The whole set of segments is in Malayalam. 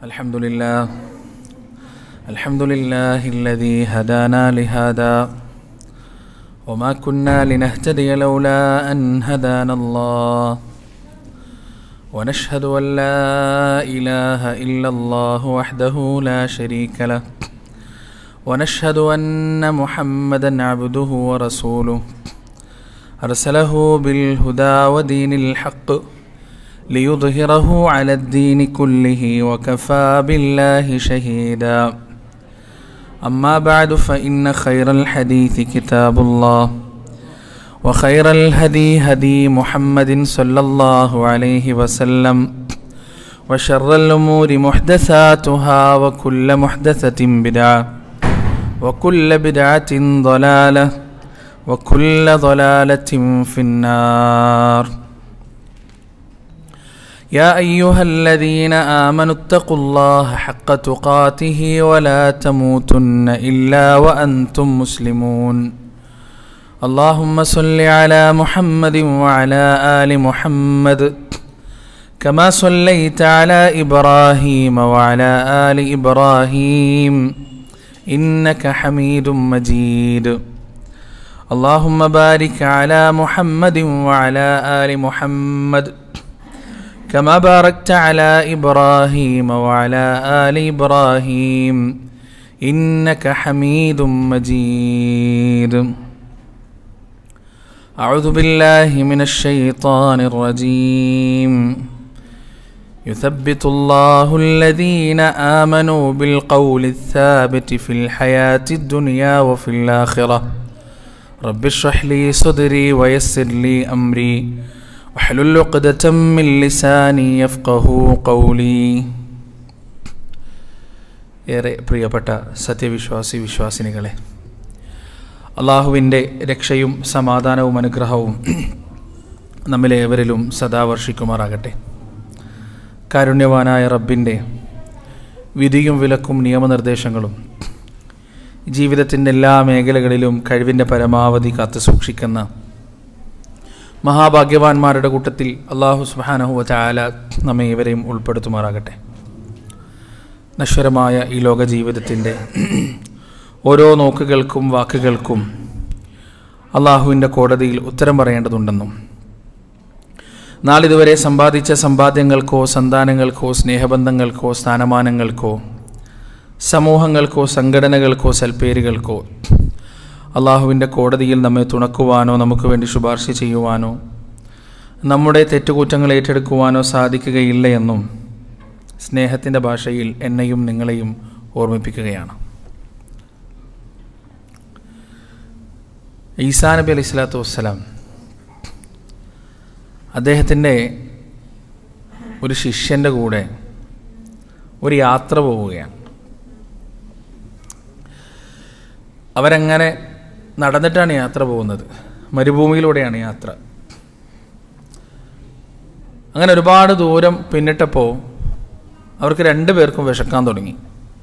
الحمد لله الحمد لله الذي هدانا لهذا وما كنا لنهتدي لولا أن هدانا الله ونشهد أن لا إله إلا الله وحده لا شريك له ونشهد أن محمدا عبده ورسوله أرسله بالهدى ودين الحق ليظهره على الدين كله وكفى بالله شهيدا أما بعد فإن خير الحديث كتاب الله وخير الهدي هدي محمد صلى الله عليه وسلم وشر الأمور محدثاتها وكل محدثة بدعة وكل بدعة ضلالة وكل ضلالة في النار يا أيها الذين آمنوا اتقوا الله حق تقاته ولا تموتن إلا وأنتم مسلمون اللهم صل على محمد وعلى آل محمد كما صليت على إبراهيم وعلى آل إبراهيم إنك حميد مجيد اللهم بارك على محمد وعلى آل محمد كما باركت على إبراهيم وعلى آل إبراهيم إنك حميد مجيد أعوذ بالله من الشيطان الرجيم يثبت الله الذين آمنوا بالقول الثابت في الحياة الدنيا وفي الآخرة رب اشرح لي صدري ويسر لي أمري واحلل عقدة من لساني يفقه قولي ഏറെ പ്രിയപ്പെട്ട സത്യവിശ്വാസി വിശ്വാസിനികളെ അള്ളാഹുവിൻ്റെ രക്ഷയും സമാധാനവും അനുഗ്രഹവും നമ്മിലേവരിലും സദാ വർഷിക്കുമാറാകട്ടെ കാരുണ്യവാനായ റബ്ബിൻ്റെ വിധിയും വിലക്കും നിയമനിർദ്ദേശങ്ങളും ജീവിതത്തിൻ്റെ എല്ലാ മേഖലകളിലും കഴിവിൻ്റെ പരമാവധി കാത്തു സൂക്ഷിക്കുന്ന മഹാഭാഗ്യവാന്മാരുടെ കൂട്ടത്തിൽ അള്ളാഹു സുബാനഹുവ ചായാല നമ്മെ ഇവരെയും ഉൾപ്പെടുത്തുമാറാകട്ടെ നശ്വരമായ ഈ ലോക ജീവിതത്തിൻ്റെ ഓരോ നോക്കുകൾക്കും വാക്കുകൾക്കും അള്ളാഹുവിൻ്റെ കോടതിയിൽ ഉത്തരം പറയേണ്ടതുണ്ടെന്നും നാളിതുവരെ സമ്പാദിച്ച സമ്പാദ്യങ്ങൾക്കോ സന്താനങ്ങൾക്കോ സ്നേഹബന്ധങ്ങൾക്കോ സ്ഥാനമാനങ്ങൾക്കോ സമൂഹങ്ങൾക്കോ സംഘടനകൾക്കോ സൽപ്പേരുകൾക്കോ അള്ളാഹുവിൻ്റെ കോടതിയിൽ നമ്മെ തുണക്കുവാനോ നമുക്ക് വേണ്ടി ശുപാർശ ചെയ്യുവാനോ നമ്മുടെ തെറ്റുകുറ്റങ്ങൾ ഏറ്റെടുക്കുവാനോ സാധിക്കുകയില്ല എന്നും സ്നേഹത്തിൻ്റെ ഭാഷയിൽ എന്നെയും നിങ്ങളെയും ഓർമ്മിപ്പിക്കുകയാണ് ഈസാ നബി അലൈഹി സ്വലാത്തു വസ്സലാം അദ്ദേഹത്തിൻ്റെ ഒരു ശിഷ്യൻ്റെ കൂടെ ഒരു യാത്ര പോവുകയാണ് അവരങ്ങനെ നടന്നിട്ടാണ് യാത്ര പോകുന്നത് മരുഭൂമിയിലൂടെയാണ് യാത്ര അങ്ങനെ ഒരുപാട് ദൂരം പിന്നിട്ടപ്പോൾ അവർക്ക് രണ്ടു പേർക്കും വിശക്കാൻ തുടങ്ങി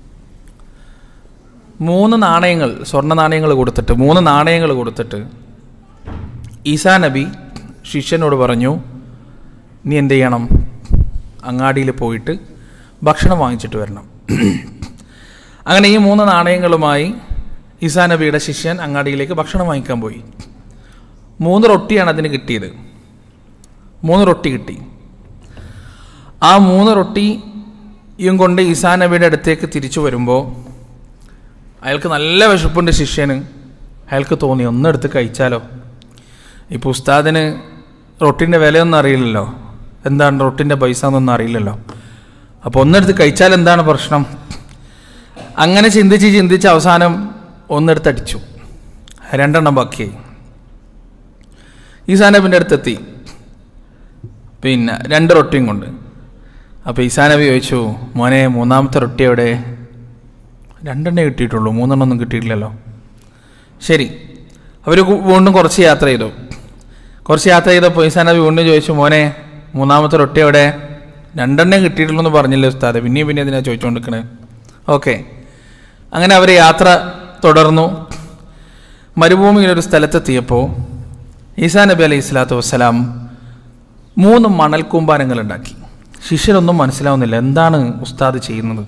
മൂന്ന് നാണയങ്ങൾ സ്വർണ്ണ നാണയങ്ങൾ കൊടുത്തിട്ട് മൂന്ന് നാണയങ്ങൾ കൊടുത്തിട്ട് ഈസാ നബി ശിഷ്യനോട് പറഞ്ഞു നീ എന്ത് ചെയ്യണം അങ്ങാടിയിൽ പോയിട്ട് ഭക്ഷണം വാങ്ങിച്ചിട്ട് വരണം അങ്ങനെ ഈ മൂന്ന് നാണയങ്ങളുമായി ഈസാ നബിയുടെ ശിഷ്യൻ അങ്ങാടിയിലേക്ക് ഭക്ഷണം വാങ്ങിക്കാൻ പോയി മൂന്ന് റൊട്ടിയാണ് അതിന് കിട്ടിയത് മൂന്ന് റൊട്ടി കിട്ടി ആ മൂന്ന് റൊട്ടിയും കൊണ്ട് ഈസാ നബിയുടെ അടുത്തേക്ക് തിരിച്ചു വരുമ്പോൾ അയാൾക്ക് നല്ല വിശപ്പുണ്ട് ശിഷ്യന് അയാൾക്ക് തോന്നി ഒന്നെടുത്ത് കഴിച്ചാലോ ഇപ്പോൾ ഉസ്താദിന് റൊട്ടിൻ്റെ വിലയൊന്നും അറിയില്ലല്ലോ എന്താണ് റൊട്ടിൻ്റെ പൈസ എന്നൊന്നും അറിയില്ലല്ലോ അപ്പോൾ ഒന്നെടുത്ത് കഴിച്ചാൽ എന്താണ് പ്രശ്നം അങ്ങനെ ചിന്തിച്ച് ചിന്തിച്ച് അവസാനം ഒന്നെടുത്ത് അടിച്ചു രണ്ടെണ്ണം ബാക്കിയായി ഈസാനബിൻ്റെ അടുത്തെത്തി പിന്നെ രണ്ട് റൊട്ടിയും കൊണ്ട് അപ്പോൾ ഈസാനബി ചോദിച്ചു മോനെ മൂന്നാമത്തെ റൊട്ടി എവിടെ രണ്ടെണ്ണേ കിട്ടിയിട്ടുള്ളൂ മൂന്നെണ്ണം ഒന്നും കിട്ടിയിട്ടില്ലല്ലോ ശരി അവർ വീണ്ടും കുറച്ച് യാത്ര ചെയ്തു കുറച്ച് യാത്ര ചെയ്തപ്പോൾ ഈസാനബി വീണ്ടും ചോദിച്ചു മോനെ മൂന്നാമത്തെ റൊട്ടി എവിടെ രണ്ടെണ്ണേ കിട്ടിയിട്ടുള്ളൂ എന്ന് പറഞ്ഞില്ലേ ഉസ്താദ് പിന്നെയും പിന്നെ ഇതിനാ ചോദിച്ചുകൊണ്ടിരിക്കണേ ഓക്കെ അങ്ങനെ അവർ യാത്ര തുടർന്നു മരുഭൂമിയിലൊരു സ്ഥലത്തെത്തിയപ്പോൾ ഈസാ നബി അലൈഹി സ്വലാത്തു വസ്സലാം മൂന്ന് മണൽ കൂമ്പാരങ്ങൾ ഉണ്ടാക്കി ശിഷ്യരൊന്നും മനസ്സിലാവുന്നില്ല എന്താണ് ഉസ്താദ് ചെയ്യുന്നത്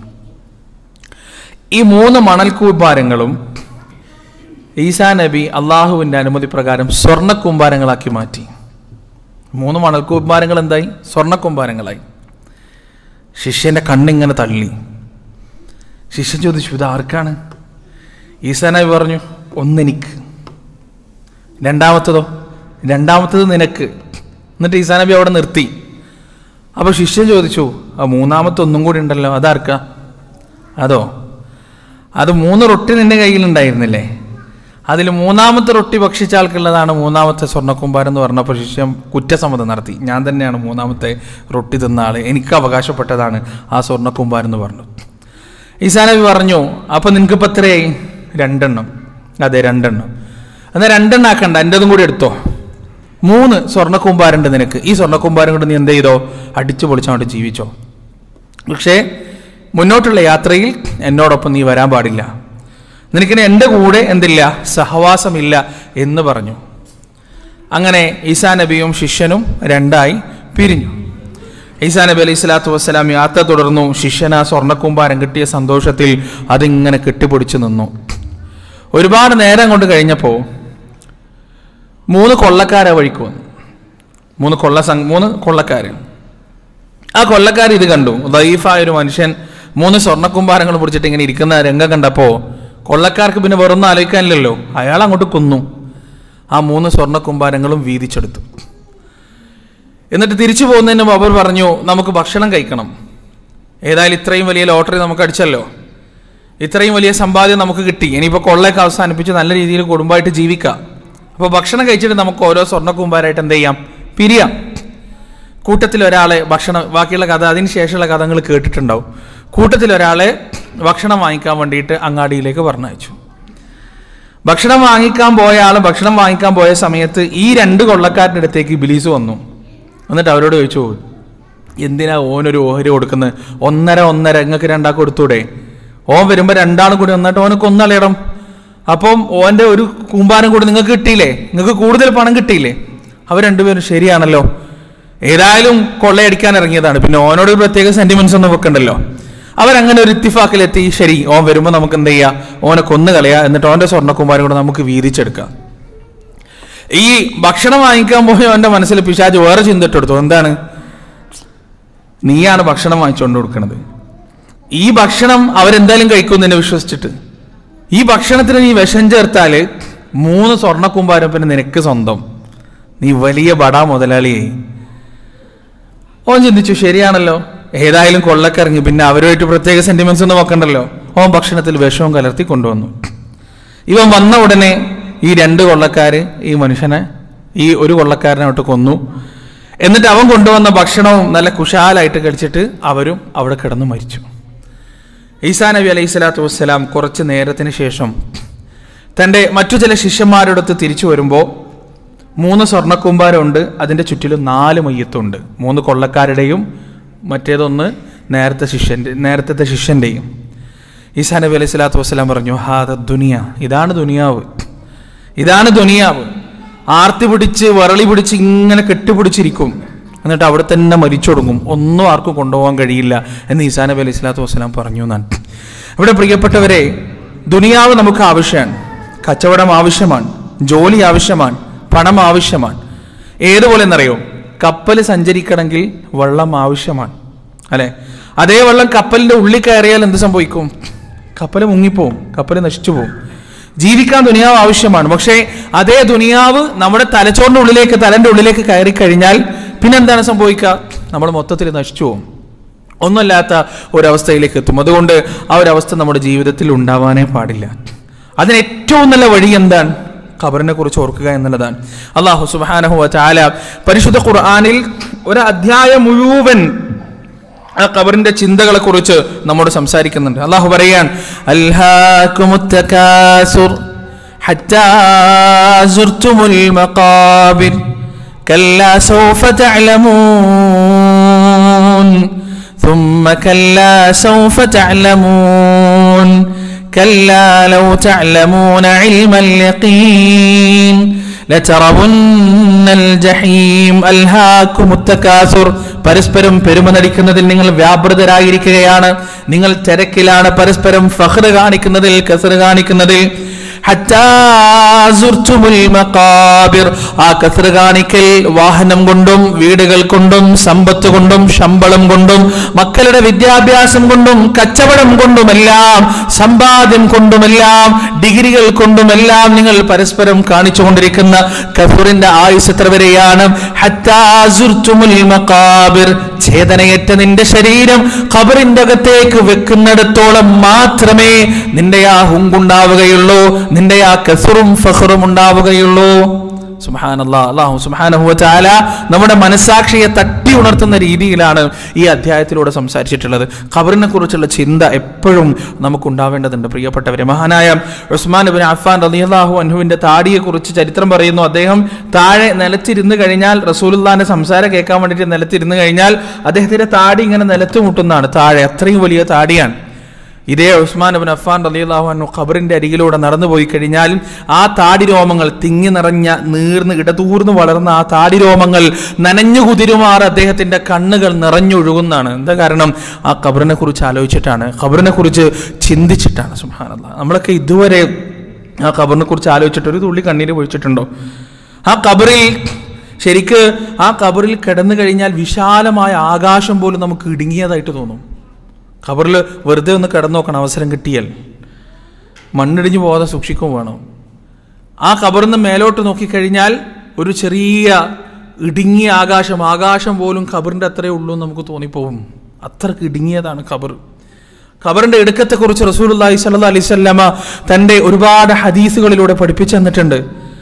ഈ മൂന്ന് മണൽ കൂമ്പാരങ്ങളും ഈസാ നബി അള്ളാഹുവിൻ്റെ അനുമതി പ്രകാരം സ്വർണ്ണ കൂമ്പാരങ്ങളാക്കി മാറ്റി മൂന്ന് മണൽ കൂമ്പാരങ്ങൾ എന്തായി സ്വർണ്ണ കൂമ്പാരങ്ങളായി ശിഷ്യൻ്റെ കണ്ണിങ്ങനെ തള്ളി ശിഷ്യൻ ചോദിച്ചു ഇത് ആർക്കാണ് ഈസാ നബി പറഞ്ഞു ഒന്നെനിക്ക് രണ്ടാമത്തതോ രണ്ടാമത്തത് നിനക്ക് എന്നിട്ട് ഈസാ നബി അവിടെ നിർത്തി അപ്പോൾ ശിഷ്യൻ ചോദിച്ചു ആ മൂന്നാമത്തെ ഒന്നും കൂടി ഉണ്ടല്ലോ അതാർക്കാ അതോ അത് മൂന്ന് റൊട്ടി നിന്റെ കയ്യിലുണ്ടായിരുന്നില്ലേ അതിൽ മൂന്നാമത്തെ റൊട്ടി ഭക്ഷിച്ച ആൾക്കുള്ളതാണ് മൂന്നാമത്തെ സ്വർണ്ണക്കുമ്പാരം എന്ന് പറഞ്ഞപ്പോൾ ശിഷ്യം കുറ്റസമ്മതം നടത്തി ഞാൻ തന്നെയാണ് മൂന്നാമത്തെ റൊട്ടി തിന്ന ആൾ എനിക്ക് അവകാശപ്പെട്ടതാണ് ആ സ്വർണ്ണക്കുമ്പാരം എന്ന് പറഞ്ഞു ഈസാ നബി പറഞ്ഞു അപ്പം നിനക്കിപ്പോൾ എത്രയായി രണ്ടെണ്ണം അതെ രണ്ടെണ്ണം എന്നാൽ രണ്ടെണ്ണം ആക്കണ്ട എൻ്റെതും കൂടി എടുത്തോ മൂന്ന് സ്വർണ്ണക്കുമ്പാരുണ്ട് നിനക്ക് ഈ സ്വർണ്ണക്കുമ്പാരം കൊണ്ട് നീ എന്ത് ചെയ്തോ അടിച്ചു പൊളിച്ചങ്ങോട്ട് ജീവിച്ചോ പക്ഷേ മുന്നോട്ടുള്ള യാത്രയിൽ എന്നോടൊപ്പം നീ വരാൻ പാടില്ല നിനക്കിനി എൻ്റെ കൂടെ എന്തില്ല സഹവാസമില്ല എന്ന് പറഞ്ഞു അങ്ങനെ ഈസാ നബിയും ശിഷ്യനും രണ്ടായി പിരിഞ്ഞു ഈസാ നബി അലൈഹി സ്വലാത്തു വസ്സലാം യാത്ര തുടർന്നു ശിഷ്യന സ്വർണ്ണക്കുമ്പാരം കിട്ടിയ സന്തോഷത്തിൽ അതിങ്ങനെ കെട്ടിപ്പൊടിച്ചു നിന്നു ഒരുപാട് നേരം കൊണ്ട് കഴിഞ്ഞപ്പോൾ മൂന്ന് കൊള്ളക്കാരെ വഴിക്ക് വന്നു മൂന്ന് കൊള്ള സംഘ മൂന്ന് കൊള്ളക്കാർ ആ കൊള്ളക്കാർ ഇത് കണ്ടു ദൈഫായ ഒരു മനുഷ്യൻ മൂന്ന് സ്വർണ്ണക്കുമ്പാരങ്ങൾ പിടിച്ചിട്ട് ഇങ്ങനെ ഇരിക്കുന്ന രംഗം കണ്ടപ്പോൾ കൊള്ളക്കാർക്ക് പിന്നെ വെറൊന്നും ആലോചിക്കാനില്ലല്ലോ അയാൾ അങ്ങോട്ട് കൊന്നു ആ മൂന്ന് സ്വർണ്ണക്കുമ്പാരങ്ങളും വീതിച്ചെടുത്തു എന്നിട്ട് തിരിച്ചു പോകുന്നതിന് മുമ്പ് അവർ പറഞ്ഞു നമുക്ക് ഭക്ഷണം കഴിക്കണം ഏതായാലും ഇത്രയും വലിയ ലോട്ടറി നമുക്ക് അടിച്ചല്ലോ ഇത്രയും വലിയ സമ്പാദ്യം നമുക്ക് കിട്ടി ഇനിയിപ്പോൾ കൊള്ളയൊക്കെ അവസാനിപ്പിച്ച് നല്ല രീതിയിൽ കുടുംബമായിട്ട് ജീവിക്കാം അപ്പോൾ ഭക്ഷണം കഴിച്ചിട്ട് നമുക്ക് ഓരോ സ്വർണ്ണക്കുമ്പാരായിട്ട് എന്ത് ചെയ്യാം പിരിയാം കൂട്ടത്തിൽ ഒരാളെ ഭക്ഷണം ബാക്കിയുള്ള കഥ അതിന് ശേഷമുള്ള കഥകൾ കേട്ടിട്ടുണ്ടാവും കൂട്ടത്തിൽ ഒരാളെ ഭക്ഷണം വാങ്ങിക്കാൻ വേണ്ടിയിട്ട് അങ്ങാടിയിലേക്ക് പറഞ്ഞയച്ചു ഭക്ഷണം വാങ്ങിക്കാൻ പോയ ആൾ ഭക്ഷണം വാങ്ങിക്കാൻ പോയ സമയത്ത് ഈ രണ്ട് കൊള്ളക്കാരുടെ അടുത്തേക്ക് ബിലീസ് വന്നു എന്നിട്ട് അവരോട് ചോദിച്ചു എന്തിനാ ഓനൊരു ഓഹരി കൊടുക്കുന്നത് ഒന്നര ഒന്നര നിങ്ങൾക്ക് രണ്ടാൾക്ക് കൊടുത്തൂടെ ഓൻ വരുമ്പോൾ രണ്ടാളും കൂടി വന്നിട്ട് ഓനക്ക് ഒന്നളയണം അപ്പം ഓൻ്റെ ഒരു കൂമ്പാരം കൂടി നിങ്ങൾക്ക് കിട്ടിയില്ലേ നിങ്ങൾക്ക് കൂടുതൽ പണം കിട്ടിയില്ലേ അവർ രണ്ടുപേരും ശരിയാണല്ലോ ഏതായാലും കൊള്ളയടിക്കാൻ ഇറങ്ങിയതാണ് പിന്നെ ഓനോട് ഒരു പ്രത്യേക സെന്റിമെന്റ്സ് ഒന്നും വെക്കണ്ടല്ലോ അവരങ്ങനെ ഒരു ഇത്തിഫാക്കിലെത്തി ശരി ഓൻ വരുമ്പോൾ നമുക്ക് എന്ത് ചെയ്യാം ഓനെ കൊന്നു കളയാ എന്നിട്ട് ഓൻ്റെ സ്വർണ്ണക്കുമാരും കൂടെ നമുക്ക് വീതിച്ചെടുക്കാം ഈ ഭക്ഷണം വാങ്ങിക്കാൻ പോയ അവൻ്റെ മനസ്സിൽ പിശാജ് വേറെ ചിന്തിട്ടെടുത്തു എന്താണ് നീയാണ് ഭക്ഷണം വാങ്ങിച്ചുകൊണ്ട് കൊടുക്കുന്നത് ഈ ഭക്ഷണം അവരെന്തായാലും കഴിക്കും എന്നെ വിശ്വസിച്ചിട്ട് ഈ ഭക്ഷണത്തിന് നീ വിഷം ചേർത്താൽ മൂന്ന് സ്വർണ്ണക്കുമ്പാരം പിന്നെ നിനക്ക് സ്വന്തം നീ വലിയ ബടാ മുതലാളിയായി ഓൻ ചിന്തിച്ചു ശരിയാണല്ലോ ഏതായാലും കൊള്ളക്കിറങ്ങി പിന്നെ അവരുമായിട്ട് പ്രത്യേക സെന്റിമെന്റ്സ് ഒന്നും വെക്കണ്ടല്ലോ ഓൻ ഭക്ഷണത്തിൽ വിഷവും കലർത്തി കൊണ്ടുവന്നു ഇവൻ വന്ന ഉടനെ ഈ രണ്ട് കൊള്ളക്കാര് ഈ മനുഷ്യനെ ഈ ഒരു കൊള്ളക്കാരനോട്ട് കൊന്നു എന്നിട്ട് അവൻ കൊണ്ടുവന്ന ഭക്ഷണവും നല്ല കുശാലായിട്ട് കഴിച്ചിട്ട് അവരും അവിടെ കിടന്നു മരിച്ചു ഈസാ നബി അലൈഹി സ്വലാത്തു വസ്സലാം കുറച്ച് നേരത്തിന് ശേഷം തൻ്റെ മറ്റു ചില ശിഷ്യന്മാരോടൊത്ത് തിരിച്ചു വരുമ്പോൾ മൂന്ന് സ്വർണ്ണക്കുമ്പാരമുണ്ട് അതിൻ്റെ ചുറ്റിലും നാല് മയ്യത്തുണ്ട് മൂന്ന് കൊള്ളക്കാരുടെയും മറ്റേതൊന്ന് നേരത്തെ ശിഷ്യൻ്റെ നേരത്തെ ശിഷ്യൻ്റെയും ഈസാ നബി അലൈഹി സ്വലാത്തു വസ്സലാം പറഞ്ഞു ഹാദ ദുനിയ ഇതാണ് ദുനിയാവ് ഇതാണ് ദുനിയാവ് ആർത്തി പിടിച്ച് വറളി പിടിച്ച് ഇങ്ങനെ കെട്ടിപ്പിടിച്ചിരിക്കും എന്നിട്ട് അവിടെ തന്നെ മരിച്ചൊടുങ്ങും ഒന്നും ആർക്കും കൊണ്ടുപോകാൻ കഴിയില്ല എന്ന് ഈസാ നബി അലൈഹി സ്വലാത്തു വസ്സലാം പറഞ്ഞു എന്നാണ് ഇവിടെ പ്രിയപ്പെട്ടവരെ ദുനിയാവ് നമുക്ക് ആവശ്യമാണ് കച്ചവടം ആവശ്യമാണ് ജോലി ആവശ്യമാണ് പണം ആവശ്യമാണ് ഏതുപോലെ എന്നറിയോ കപ്പൽ സഞ്ചരിക്കണമെങ്കിൽ വെള്ളം ആവശ്യമാണ് അല്ലെ അതേ വെള്ളം കപ്പലിന്റെ ഉള്ളിൽ കയറിയാൽ എന്ത് സംഭവിക്കും കപ്പൽ മുങ്ങിപ്പോവും കപ്പൽ നശിച്ചു പോവും ജീവിക്കാൻ ദുനിയാവ് ആവശ്യമാണ് പക്ഷേ അതേ ദുനിയാവ് നമ്മുടെ തലച്ചോറിന്റെ ഉള്ളിലേക്ക് തലന്റെ ഉള്ളിലേക്ക് കയറി കഴിഞ്ഞാൽ പിന്നെ എന്താണ് സംഭവിക്കുക നമ്മൾ മൊത്തത്തിൽ നശിച്ചു പോകും ഒന്നുമില്ലാത്ത ഒരവസ്ഥയിലേക്ക് എത്തും അതുകൊണ്ട് ആ ഒരു അവസ്ഥ നമ്മുടെ ജീവിതത്തിൽ ഉണ്ടാവാനേ പാടില്ല അതിന് ഏറ്റവും നല്ല വഴി എന്താണ് ഖബറിനെ കുറിച്ച് ഓർക്കുക എന്നുള്ളതാണ് അള്ളാഹു സുബാനഹു ചാല പരിശുദ്ധ ഖുർആാനിൽ ഒരു അധ്യായം മുഴുവൻ ആ ഖബറിന്റെ ചിന്തകളെ കുറിച്ച് നമ്മോട് സംസാരിക്കുന്നുണ്ട് അള്ളാഹു പറയാൻ അൽഹാകുമുത്തകാസുർ حتى زرتم المقابر كلا سوف تعلمون ثم كلا سوف تعلمون كلا لو تعلمون علم اليقين ലതറവുന്നൽ ജഹീം അൽഹാക്കുമുത് തകാസുർ പരസ്പരം പെരുമ നടിക്കുന്നതിൽ നിങ്ങൾ വ്യാപൃതരായിരിക്കുകയാണ് നിങ്ങൾ തിരക്കിലാണ് പരസ്പരം ഫഹ്റ് കാണിക്കുന്നതിൽ കസറ് കാണിക്കുന്നതിൽ ഹത്താ സുർത്തുമുൽ മഖാബിർ ആ കസറ് കാണിക്കൽ വാഹനം കൊണ്ടും വീടുകൾ കൊണ്ടും സമ്പത്ത് കൊണ്ടും ശമ്പളം കൊണ്ടും മക്കളുടെ വിദ്യാഭ്യാസം കൊണ്ടും കച്ചവടം കൊണ്ടുമെല്ലാം സമ്പാദ്യം കൊണ്ടുമെല്ലാം ഡിഗ്രികൾ കൊണ്ടുമെല്ലാം നിങ്ങൾ പരസ്പരം കാണിച്ചുകൊണ്ടിരിക്കുന്ന കഫൂറിന്റെ ആയുസ് എത്ര വരെയാണ് ഹത്താ സുർത്തുമുൽ മഖാബിർ ഛേദനയേറ്റ നിന്റെ ശരീരം ഖബറിന്റെ അകത്തേക്ക് വെക്കുന്നിടത്തോളം മാത്രമേ നിന്റെ ആ ഹുങ്കുണ്ടാവുകയുള്ളൂ നിന്റെ ആ കസറും ഫഹറും ഉണ്ടാവുകയുള്ളൂ സുബ്ഹാനല്ലാ അല്ലാഹു സുബ്ഹാനഹു വ തആല നമ്മുടെ മനസാക്ഷിയെ തട്ടി ഉണർത്തുന്ന രീതിയിലാണ് ഈ അധ്യായത്തിലൂടെ സംസാരിച്ചിട്ടുള്ളത് ഖബറിനെ കുറിച്ചുള്ള ചിന്ത എപ്പോഴും നമുക്ക് ഉണ്ടാവേണ്ടതുണ്ട് പ്രിയപ്പെട്ടവരെ മഹാനായ ഉസ്മാൻ ഇബ്നു അഫ്ഫാൻ റളിയല്ലാഹു അൻഹുവിന്റെ താടിയെ കുറിച്ച് ചരിത്രം പറയുന്നു അദ്ദേഹം താഴെ നിലത്തിരുന്ന് കഴിഞ്ഞാൽ റസൂലുള്ളാന്റെ സംസാരം കേൾക്കാൻ വേണ്ടിയിട്ട് നിലത്തിരുന്ന് കഴിഞ്ഞാൽ അദ്ദേഹത്തിന്റെ താടി ഇങ്ങനെ നിലത്ത് മുട്ടുന്നതാണ് താഴെ അത്രയും വലിയ താടിയാണ് ഇതേ ഉസ്മാൻ ബിൻ അഫ്ഫാൻ റളിയല്ലാഹു അൻഹു ഖബറിന്റെ അരികിലൂടെ നടന്നു പോയി കഴിഞ്ഞാൽ ആ താടി രോമങ്ങൾ തിങ്ങി നിറഞ്ഞ നീർന്ന് ഇടതൂർന്ന് വളർന്ന ആ താടി രോമങ്ങൾ നനഞ്ഞു കുതിരുമാറ് അദ്ദേഹത്തിന്റെ കണ്ണുകൾ നിറഞ്ഞൊഴുകുന്നതാണ് എന്താ കാരണം ആ ഖബറിനെ കുറിച്ച് ആലോചിച്ചിട്ടാണ് ഖബറിനെ കുറിച്ച് ചിന്തിച്ചിട്ടാണ് സുബ്ഹാനല്ലാ നമ്മളൊക്കെ ഇതുവരെ ആ ഖബറിനെ കുറിച്ച് ആലോചിച്ചിട്ട് ഒരു തുള്ളി കണ്ണീര് പൊഴിച്ചിട്ടുണ്ടോ ആ ഖബറിൽ ശരിക്ക് ആ ഖബറിൽ കിടന്നു കഴിഞ്ഞാൽ വിശാലമായ ആകാശം പോലും നമുക്ക് ഇടുങ്ങിയതായിട്ട് തോന്നും ഖബറിൽ വെറുതെ ഒന്ന് കിടന്നു നോക്കണം അവസരം കിട്ടിയാൽ മണ്ണിടിഞ്ഞു പോകാതെ സൂക്ഷിക്കും വേണം ആ ഖബറിൽ നിന്ന് മേലോട്ട് നോക്കിക്കഴിഞ്ഞാൽ ഒരു ചെറിയ ഇടുങ്ങിയ ആകാശം ആകാശം പോലും ഖബറിൻ്റെ അത്രയേ ഉള്ളൂ എന്ന് നമുക്ക് തോന്നിപ്പോവും അത്രക്ക് ഇടുങ്ങിയതാണ് ഖബർ ഖബറിന്റെ ഇടുക്കത്തെക്കുറിച്ച് റസൂലുള്ളാഹി സ്വല്ലല്ലാഹി അലൈഹി വസല്ലമ തന്റെ ഒരുപാട് ഹദീസുകളിലൂടെ പഠിപ്പിച്ചു തന്നിട്ടുണ്ട്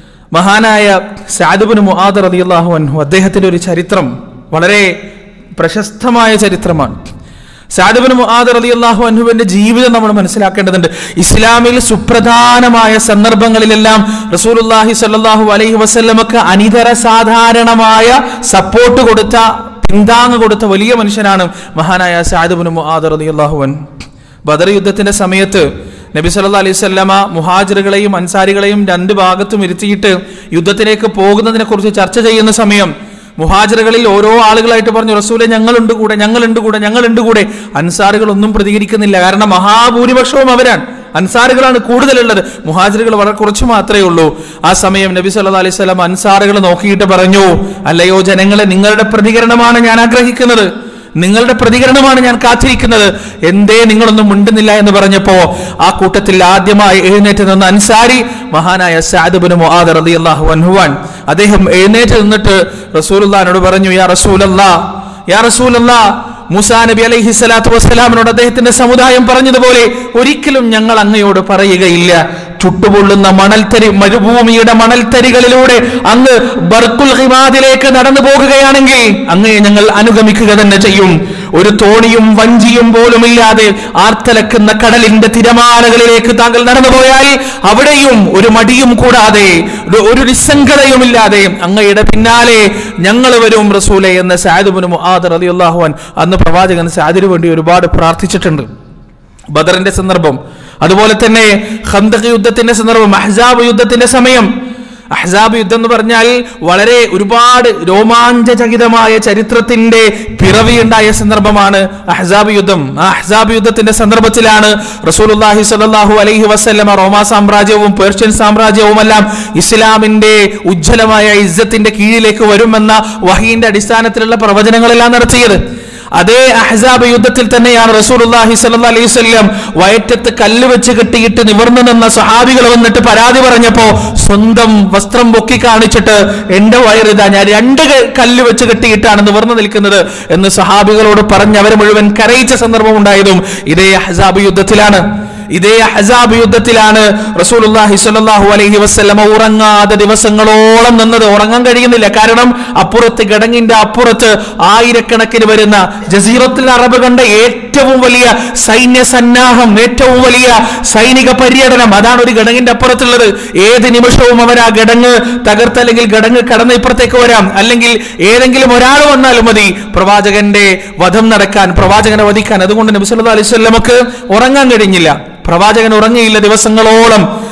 മഹാനായ സാദുബിന് മുആദ് റളിയല്ലാഹു അൻഹു അദ്ദേഹത്തിന്റെ ഒരു ചരിത്രം വളരെ പ്രശസ്തമായ ചരിത്രമാണ് സാദുബിന് മുആദ് റളിയല്ലാഹു അൻഹുവിന്റെ ജീവിതം നമ്മൾ മനസ്സിലാക്കേണ്ടതുണ്ട് ഇസ്ലാമിൽ സുപ്രധാനമായ സന്ദർഭങ്ങളിലെല്ലാം റസൂലുള്ളാഹി സ്വല്ലല്ലാഹു അലൈഹി വസല്ലമക്ക് അനിതര സാധാരണമായ സപ്പോർട്ട് കൊടുത്ത പിന്താങ്ങ് കൊടുത്ത വലിയ മനുഷ്യനാണ് മഹാനായ സാദുബിന് മുആദ് റളിയല്ലാഹു അൻഹു ബദർ യുദ്ധത്തിന്റെ സമയത്ത് നബി സല്ലല്ലാഹു അലൈഹി വസല്ലമ മുഹാജിറുകളെയും അൻസാരികളെയും രണ്ട് ഭാഗത്തും ഇരുത്തിയിട്ട് യുദ്ധത്തിലേക്ക് പോകുന്നതിനെ കുറിച്ച് ചർച്ച ചെയ്യുന്ന സമയം മുഹാജിറുകളിൽ ഓരോ ആളുകളായിട്ട് പറഞ്ഞു റസൂലെ ഞങ്ങളുണ്ട് കൂടെ ഞങ്ങളുണ്ട് കൂടെ ഞങ്ങളുണ്ട് കൂടെ അൻസാറുകൾ ഒന്നും പ്രതികരിക്കുന്നില്ല കാരണം മഹാഭൂരിപക്ഷവും അവരാണ് അൻസാറുകളാണ് കൂടുതലുള്ളത് മുഹാജിറുകൾ വളരെ കുറച്ച് മാത്രമേ ഉള്ളൂ ആ സമയം നബി സല്ലല്ലാഹു അലൈഹി വസല്ലം അൻസാറുകൾ നോക്കിയിട്ട് പറഞ്ഞു അല്ലയോ ജനങ്ങളെ നിങ്ങളുടെ പ്രതികരണമാണ് ഞാൻ ആഗ്രഹിക്കുന്നത് നിങ്ങളുടെ പ്രതികരണമാണ് ഞാൻ കാത്തിരിക്കുന്നത് എന്തേ നിങ്ങളൊന്നും മിണ്ടുന്നില്ല എന്ന് പറഞ്ഞപ്പോ ആ കൂട്ടത്തിൽ ആദ്യമായി എഴുന്നേറ്റ് നിന്ന അൻസാരി മഹാനായ സാദുബിന് മുആദ് റളിയല്ലാഹു അൻഹുവാൻ അദ്ദേഹം എഴുന്നേറ്റ് നിന്നിട്ട് റസൂലുള്ളാഹിനോട് പറഞ്ഞു യാ റസൂലല്ലാ യാ റസൂലല്ലാ മൂസാ നബി അലൈഹി സ്വലാത്തു വസ്സലാമിനോട് അദ്ദേഹത്തിന്റെ സമുദായം പറഞ്ഞതുപോലെ ഒരിക്കലും ഞങ്ങൾ അങ്ങയോട് പറയുകയില്ല ചുട്ടുപൊള്ളുന്ന മണൽത്തരി മരുഭൂമിയുടെ മണൽത്തരികളിലൂടെ അങ്ങ് ബർക്കുൽ ഹിമാദിലേക്ക് നടന്നു പോകുകയാണെങ്കിൽ അങ്ങയെ ഞങ്ങൾ അനുഗമിക്കുക തന്നെ ചെയ്യും ഒരു തോണിയും വഞ്ചിയും പോലുമില്ലാതെ ആർത്തലക്കുന്ന കടലിന്റെ തിരമാലകളിലേക്ക് താങ്കൾ നടന്നുപോയാൽ അവിടെയും ഒരു മടിയും കൂടാതെ ഒരു- ഒരു നിസ്സംഗതയുമില്ലാതെ അങ്ങയുടെ പിന്നാലെ ഞങ്ങൾ വരും റസൂലെ എന്ന സാദുബിന് മുആദ് റളിയല്ലാഹു അൻ അന്ന് പ്രവാചകൻ സാദിന് വേണ്ടി ഒരുപാട് പ്രാർത്ഥിച്ചിട്ടുണ്ട് ബദറിന്റെ സന്ദർഭം അതുപോലെ തന്നെ ഖന്തഖ് യുദ്ധത്തിന്റെ സന്ദർഭം അഹ്സാബ് യുദ്ധത്തിന്റെ സമയം അഹ്സാബ് യുദ്ധം എന്ന് പറഞ്ഞാൽ വളരെ ഒരുപാട് രോമാഞ്ചചകിതമായ ചരിത്രത്തിന്റെ പിറവിയുണ്ടായ സന്ദർഭമാണ് അഹ്സാബ് യുദ്ധം ആ അഹ്സാബ് യുദ്ധത്തിന്റെ സന്ദർഭത്തിലാണ് റസൂലുള്ളാഹി സ്വല്ലല്ലാഹു അലൈഹി വസല്ലമ റോമാ സാമ്രാജ്യവും പേർഷ്യൻ സാമ്രാജ്യവുമെല്ലാം ഇസ്ലാമിന്റെ ഉജ്ജ്വലമായ ഇസ്സത്തിന്റെ കീഴിലേക്ക് വരുമെന്ന വഹീന്റെ അടിസ്ഥാനത്തിലുള്ള പ്രവചനങ്ങളെല്ലാം നടത്തിയത് അതേ അഹ്സാബ് യുദ്ധത്തിൽ തന്നെയാണ് റസൂലുള്ളാഹി സ്വല്ലല്ലാഹി അലൈഹി വസല്ലം വയറ്റത്ത് കല്ല് വെച്ച് കെട്ടിയിട്ട് നിവർന്നു നിന്ന സഹാബികൾ വന്നിട്ട് പരാതി പറഞ്ഞപ്പോ സ്വന്തം വസ്ത്രം പൊക്കി കാണിച്ചിട്ട് എന്റെ വയറിതാ ഞാൻ രണ്ട് ക- കല്ല് വെച്ച് കെട്ടിയിട്ടാണ് നിവർന്നു നിൽക്കുന്നത് എന്ന് സഹാബികളോട് പറഞ്ഞ് അവരെ മുഴുവൻ കരയിച്ച സന്ദർഭം ഉണ്ടായതും ഇതേ അഹ്സാബ് യുദ്ധത്തിലാണ് ഇതേ അഹ്സാബ് യുദ്ധത്തിലാണ് റസൂലുള്ളാഹി സ്വല്ലല്ലാഹു അലൈഹി വസല്ലമ ഉറങ്ങാതെ ദിവസങ്ങളോളം നിന്നത് ഉറങ്ങാൻ കഴിയുന്നില്ല കാരണം അപ്പുറത്ത് ഗടങ്ങിന്റെ അപ്പുറത്ത് ആയിരക്കണക്കിന് വരുന്ന ജസീറത്തിൽ അറബ് കണ്ട ഏറ്റവും വലിയ സൈന്യ സന്നാഹം ഏറ്റവും വലിയ സൈനിക പര്യടനം അതാണ് ഒരു ഗടങ്ങിന്റെ അപ്പുറത്തുള്ളത് ഏത് നിമിഷവും അവർ ആ ഗടങ്ങ് തകർത്ത് അല്ലെങ്കിൽ ഗടങ്ങ് കടന്ന് ഇപ്പുറത്തേക്ക് വരാം അല്ലെങ്കിൽ ഏതെങ്കിലും ഒരാൾ വന്നാലും മതി പ്രവാചകന്റെ വധം നടക്കാൻ പ്രവാചകനെ വധിക്കാൻ അതുകൊണ്ട് നബി സല്ലല്ലാഹു അലൈഹി വസല്ലമക്ക് ഉറങ്ങാൻ കഴിഞ്ഞില്ല പ്രവാചകൻ ഉറങ്ങിയില്ല ദിവസങ്ങളോളം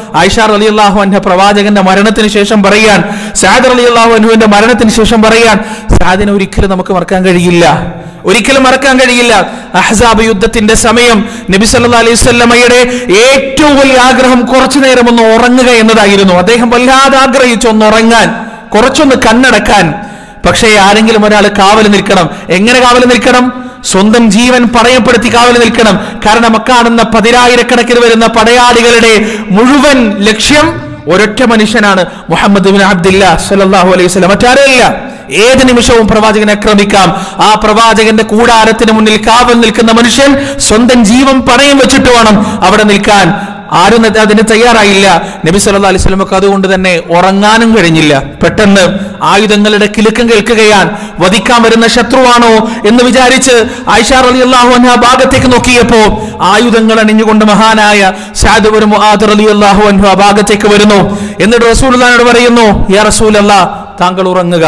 ആയിഷാർ അലി അള്ളാഹു അൻഹ പ്രവാചകന്റെ മരണത്തിന് ശേഷം പറയാൻ സാദർ അലി അള്ളാഹു അൻഹുവിന്റെ മരണത്തിന് ശേഷം പറയാൻ സാദിനെ ഒരിക്കലും നമുക്ക് മറക്കാൻ കഴിയില്ല ഒരിക്കലും മറക്കാൻ കഴിയില്ല അഹ്സാബ് യുദ്ധത്തിന്റെ സമയം നബി സല്ലാ അലൈഹി സ്വല്ലമയുടെ ഏറ്റവും വലിയ ആഗ്രഹം കുറച്ചു നേരം ഒന്ന് ഉറങ്ങുക എന്നതായിരുന്നു അദ്ദേഹം വല്ലാതെ ആഗ്രഹിച്ചു ഒന്ന് ഉറങ്ങാൻ കുറച്ചൊന്ന് കണ്ണടക്കാൻ പക്ഷേ ആരെങ്കിലും ഒരാൾ കാവൽ നിൽക്കണം എങ്ങനെ കാവൽ നിൽക്കണം സ്വന്തം ജീവൻ പണയപ്പെടുത്തി കാവൽ നിൽക്കണം കാരണം അക്കാണുന്ന പതിനായിരക്കണക്കിന് വരുന്ന പടയാളികളുടെ മുഴുവൻ ലക്ഷ്യം ഒരൊറ്റ മനുഷ്യനാണ് മുഹമ്മദ് ബിൻ അബ്ദില്ല സല്ലല്ലാഹു അലൈഹി വസല്ലം മറ്റാരുമില്ല ഏത് നിമിഷവും പ്രവാചകനെ ആക്രമിക്കാം ആ പ്രവാചകന്റെ കൂടാരത്തിന് മുന്നിൽ കാവൽ നിൽക്കുന്ന മനുഷ്യൻ സ്വന്തം ജീവൻ പണയം വെച്ചിട്ട് വേണം അവിടെ നിൽക്കാൻ ആരും ന- അതിന് തയ്യാറായില്ല നബി സല്ലല്ലാഹു അലൈഹി വസല്ലമക്ക് അതുകൊണ്ട് തന്നെ ഉറങ്ങാനും കഴിഞ്ഞില്ല പെട്ടെന്ന് ആയുധങ്ങളുടെ കിലുക്കം കേൾക്കുകയാണ് വധിക്കാൻ വരുന്ന ശത്രുവാണോ എന്ന് വിചാരിച്ച് ആയിഷാർ അലി അള്ളാഹു അൻഹ ആ ഭാഗത്തേക്ക് നോക്കിയപ്പോ ആയുധങ്ങൾ അണിഞ്ഞുകൊണ്ട് മഹാനായ സാദ് ഒരു മുആദർ അലി അള്ളാഹു അൻഹു ആ ഭാഗത്തേക്ക് വരുന്നു എന്നിട്ട് റസൂലുള്ളാഹിനോട് പറയുന്നു യാ റസൂലല്ലാ താങ്കൾ ഉറങ്ങുക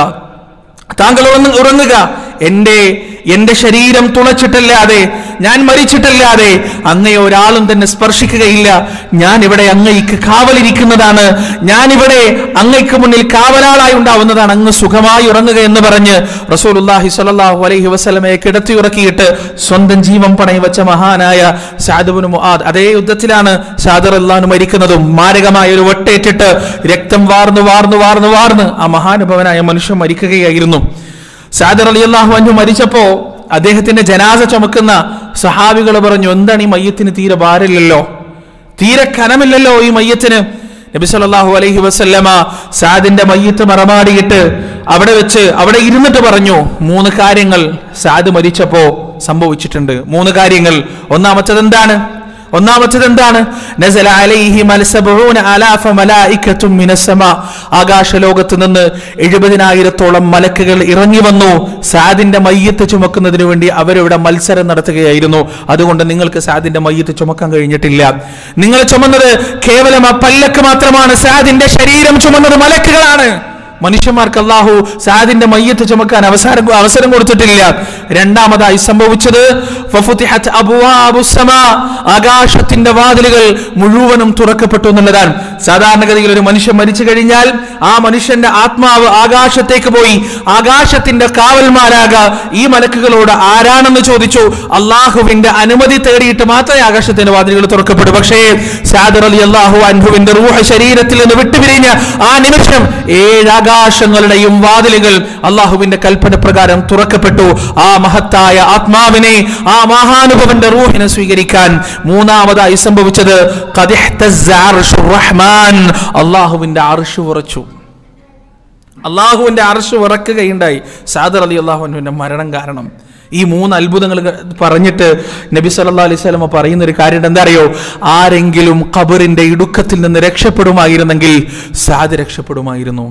താങ്കൾ ഉറങ്ങ- ഉറങ്ങുക എന്റെ എന്റെ ശരീരം തുളച്ചിട്ടല്ലാതെ ഞാൻ മരിച്ചിട്ടല്ലാതെ അങ്ങയെ ഒരാളും തന്നെ സ്പർശിക്കുകയില്ല ഞാൻ ഇവിടെ അങ്ങയ്ക്ക് കാവലിരിക്കുന്നതാണ് ഞാൻ ഇവിടെ അങ്ങയ്ക്ക് മുന്നിൽ കാവലാളായി ഉണ്ടാവുന്നതാണ് അങ്ങ് സുഖമായി ഉറങ്ങുക എന്ന് പറഞ്ഞ് റസൂലുള്ളാഹി സ്വല്ലല്ലാഹു അലൈഹി വസല്ലമയെ കിടത്തി ഉറക്കിയിട്ട് സ്വന്തം ജീവൻ പണയം വെച്ച മഹാനായ സാദുബിന് മുആദ് അതേ യുദ്ധത്തിലാണ് സാദർ അള്ളാഹു മരിക്കുന്നതും മാരകമായ ഒരു വെട്ടേറ്റിട്ട് രക്തം വാർന്നു വാർന്നു വാർന്നു വാർന്ന് ആ മഹാനുഭവനായ മനുഷ്യൻ മരിക്കുകയായിരുന്നു സാദർ അലി അള്ളാഹു അൻഹു മരിച്ചപ്പോ അദ്ദേഹത്തിന്റെ ജനാസ ചുമക്കുന്ന സഹാബികൾ പറഞ്ഞു എന്താണ് ഈ മയ്യത്തിന് തീരെ ഭാരമില്ലല്ലോ തീരെ കനമില്ലല്ലോ ഈ മയ്യത്തിന് നബി സല്ലല്ലാഹു അലൈഹി വസല്ലമ സാദിന്റെ മയ്യത്ത് മറമാടിയിട്ട് അവിടെ വെച്ച് അവിടെ ഇരുന്നിട്ട് പറഞ്ഞു മൂന്ന് കാര്യങ്ങൾ സാദ് മരിച്ചപ്പോ സംഭവിച്ചിട്ടുണ്ട് മൂന്ന് കാര്യങ്ങൾ ഒന്നാമത്തത് എന്താണ് ഒന്നാമത്തത് എന്താണ് നസല അലൈഹി മൽസബഊന അലാഫ മലായികത്തും മിനസ്സമ ആകാശലോകത്ത് നിന്ന് എഴുപതിനായിരത്തോളം മലക്കുകൾ ഇറങ്ങി വന്നു സാദിന്റെ മയ്യത്ത് ചുമക്കുന്നതിന് വേണ്ടി അവരിവിടെ മത്സരം നടത്തുകയായിരുന്നു അതുകൊണ്ട് നിങ്ങൾക്ക് സാദിന്റെ മയ്യത്ത് ചുമക്കാൻ കഴിഞ്ഞിട്ടില്ല നിങ്ങൾ ചുമന്നത് കേവലം ആ പല്ലക്ക് മാത്രമാണ് സാദിന്റെ ശരീരം ചുമന്നത് മലക്കുകളാണ് മനുഷ്യന്മാർക്ക് അള്ളാഹു സാദിന്റെ മയ്യത്ത് ചുമക്കാൻ അവസരം അവസരം കൊടുത്തിട്ടില്ല രണ്ടാമതായി സംഭവിച്ചത് ഫഫുതിഹത് അബ്വാബുസ് സമാ. ആകാശത്തിന്റെ വാതിലുകൾ മുഴുവനും തുറക്കപ്പെട്ടു എന്നുള്ളതാണ് സാധാരണഗതിയിൽ ഒരു മനുഷ്യൻ മരിച്ചു കഴിഞ്ഞാൽ ആ മനുഷ്യന്റെ ആത്മാവ് ആകാശത്തേക്ക് പോയി ആകാശത്തിന്റെ കാവൽമാരാക ഈ മലക്കുകളോട് ആരാണെന്ന് ചോദിച്ചു അള്ളാഹുവിന്റെ അനുമതി തേടിയിട്ട് മാത്രമേ ആകാശത്തിന്റെ വാതിലുകൾ തുറക്കപ്പെടൂ പക്ഷേ സാദർ അലി അള്ളാഹു അൻഹുവിന്റെ റൂഹ ശരീരത്തിൽ നിന്ന് വിട്ടുപിരിഞ്ഞ ആ നിമിഷം ഏഴ് ആകാശങ്ങളുടെയും വാതിലുകൾ അള്ളാഹുവിന്റെ കൽപ്പന പ്രകാരം തുറക്കപ്പെട്ടു ആ മഹത്തായ ആത്മാവിനെ ആ മഹാനുഭവന്റെ റൂഹിനെ സ്വീകരിക്കാൻ മൂന്നാമതായി സംഭവിച്ചത് ഖദിഹ്തസ്സ അർശുർ റഹ്മാൻ അള്ളാഹുവിന്റെ അർഷ് ഉറച്ചു അള്ളാഹുവിന്റെ അർഷ് ഉറക്കുകയുണ്ടായി സാദർ അലി അള്ളാഹുവിന്റെ മരണം കാരണം ഈ മൂന്ന് അത്ഭുതങ്ങൾ ക- പറഞ്ഞിട്ട് നബി സല്ലല്ലാഹു അലൈഹി സ്വലമ പറയുന്ന ഒരു കാര്യം എന്താ അറിയോ ആരെങ്കിലും ഖബറിന്റെ ഇടുക്കത്തിൽ നിന്ന് രക്ഷപ്പെടുമായിരുന്നെങ്കിൽ സാദ് രക്ഷപ്പെടുമായിരുന്നു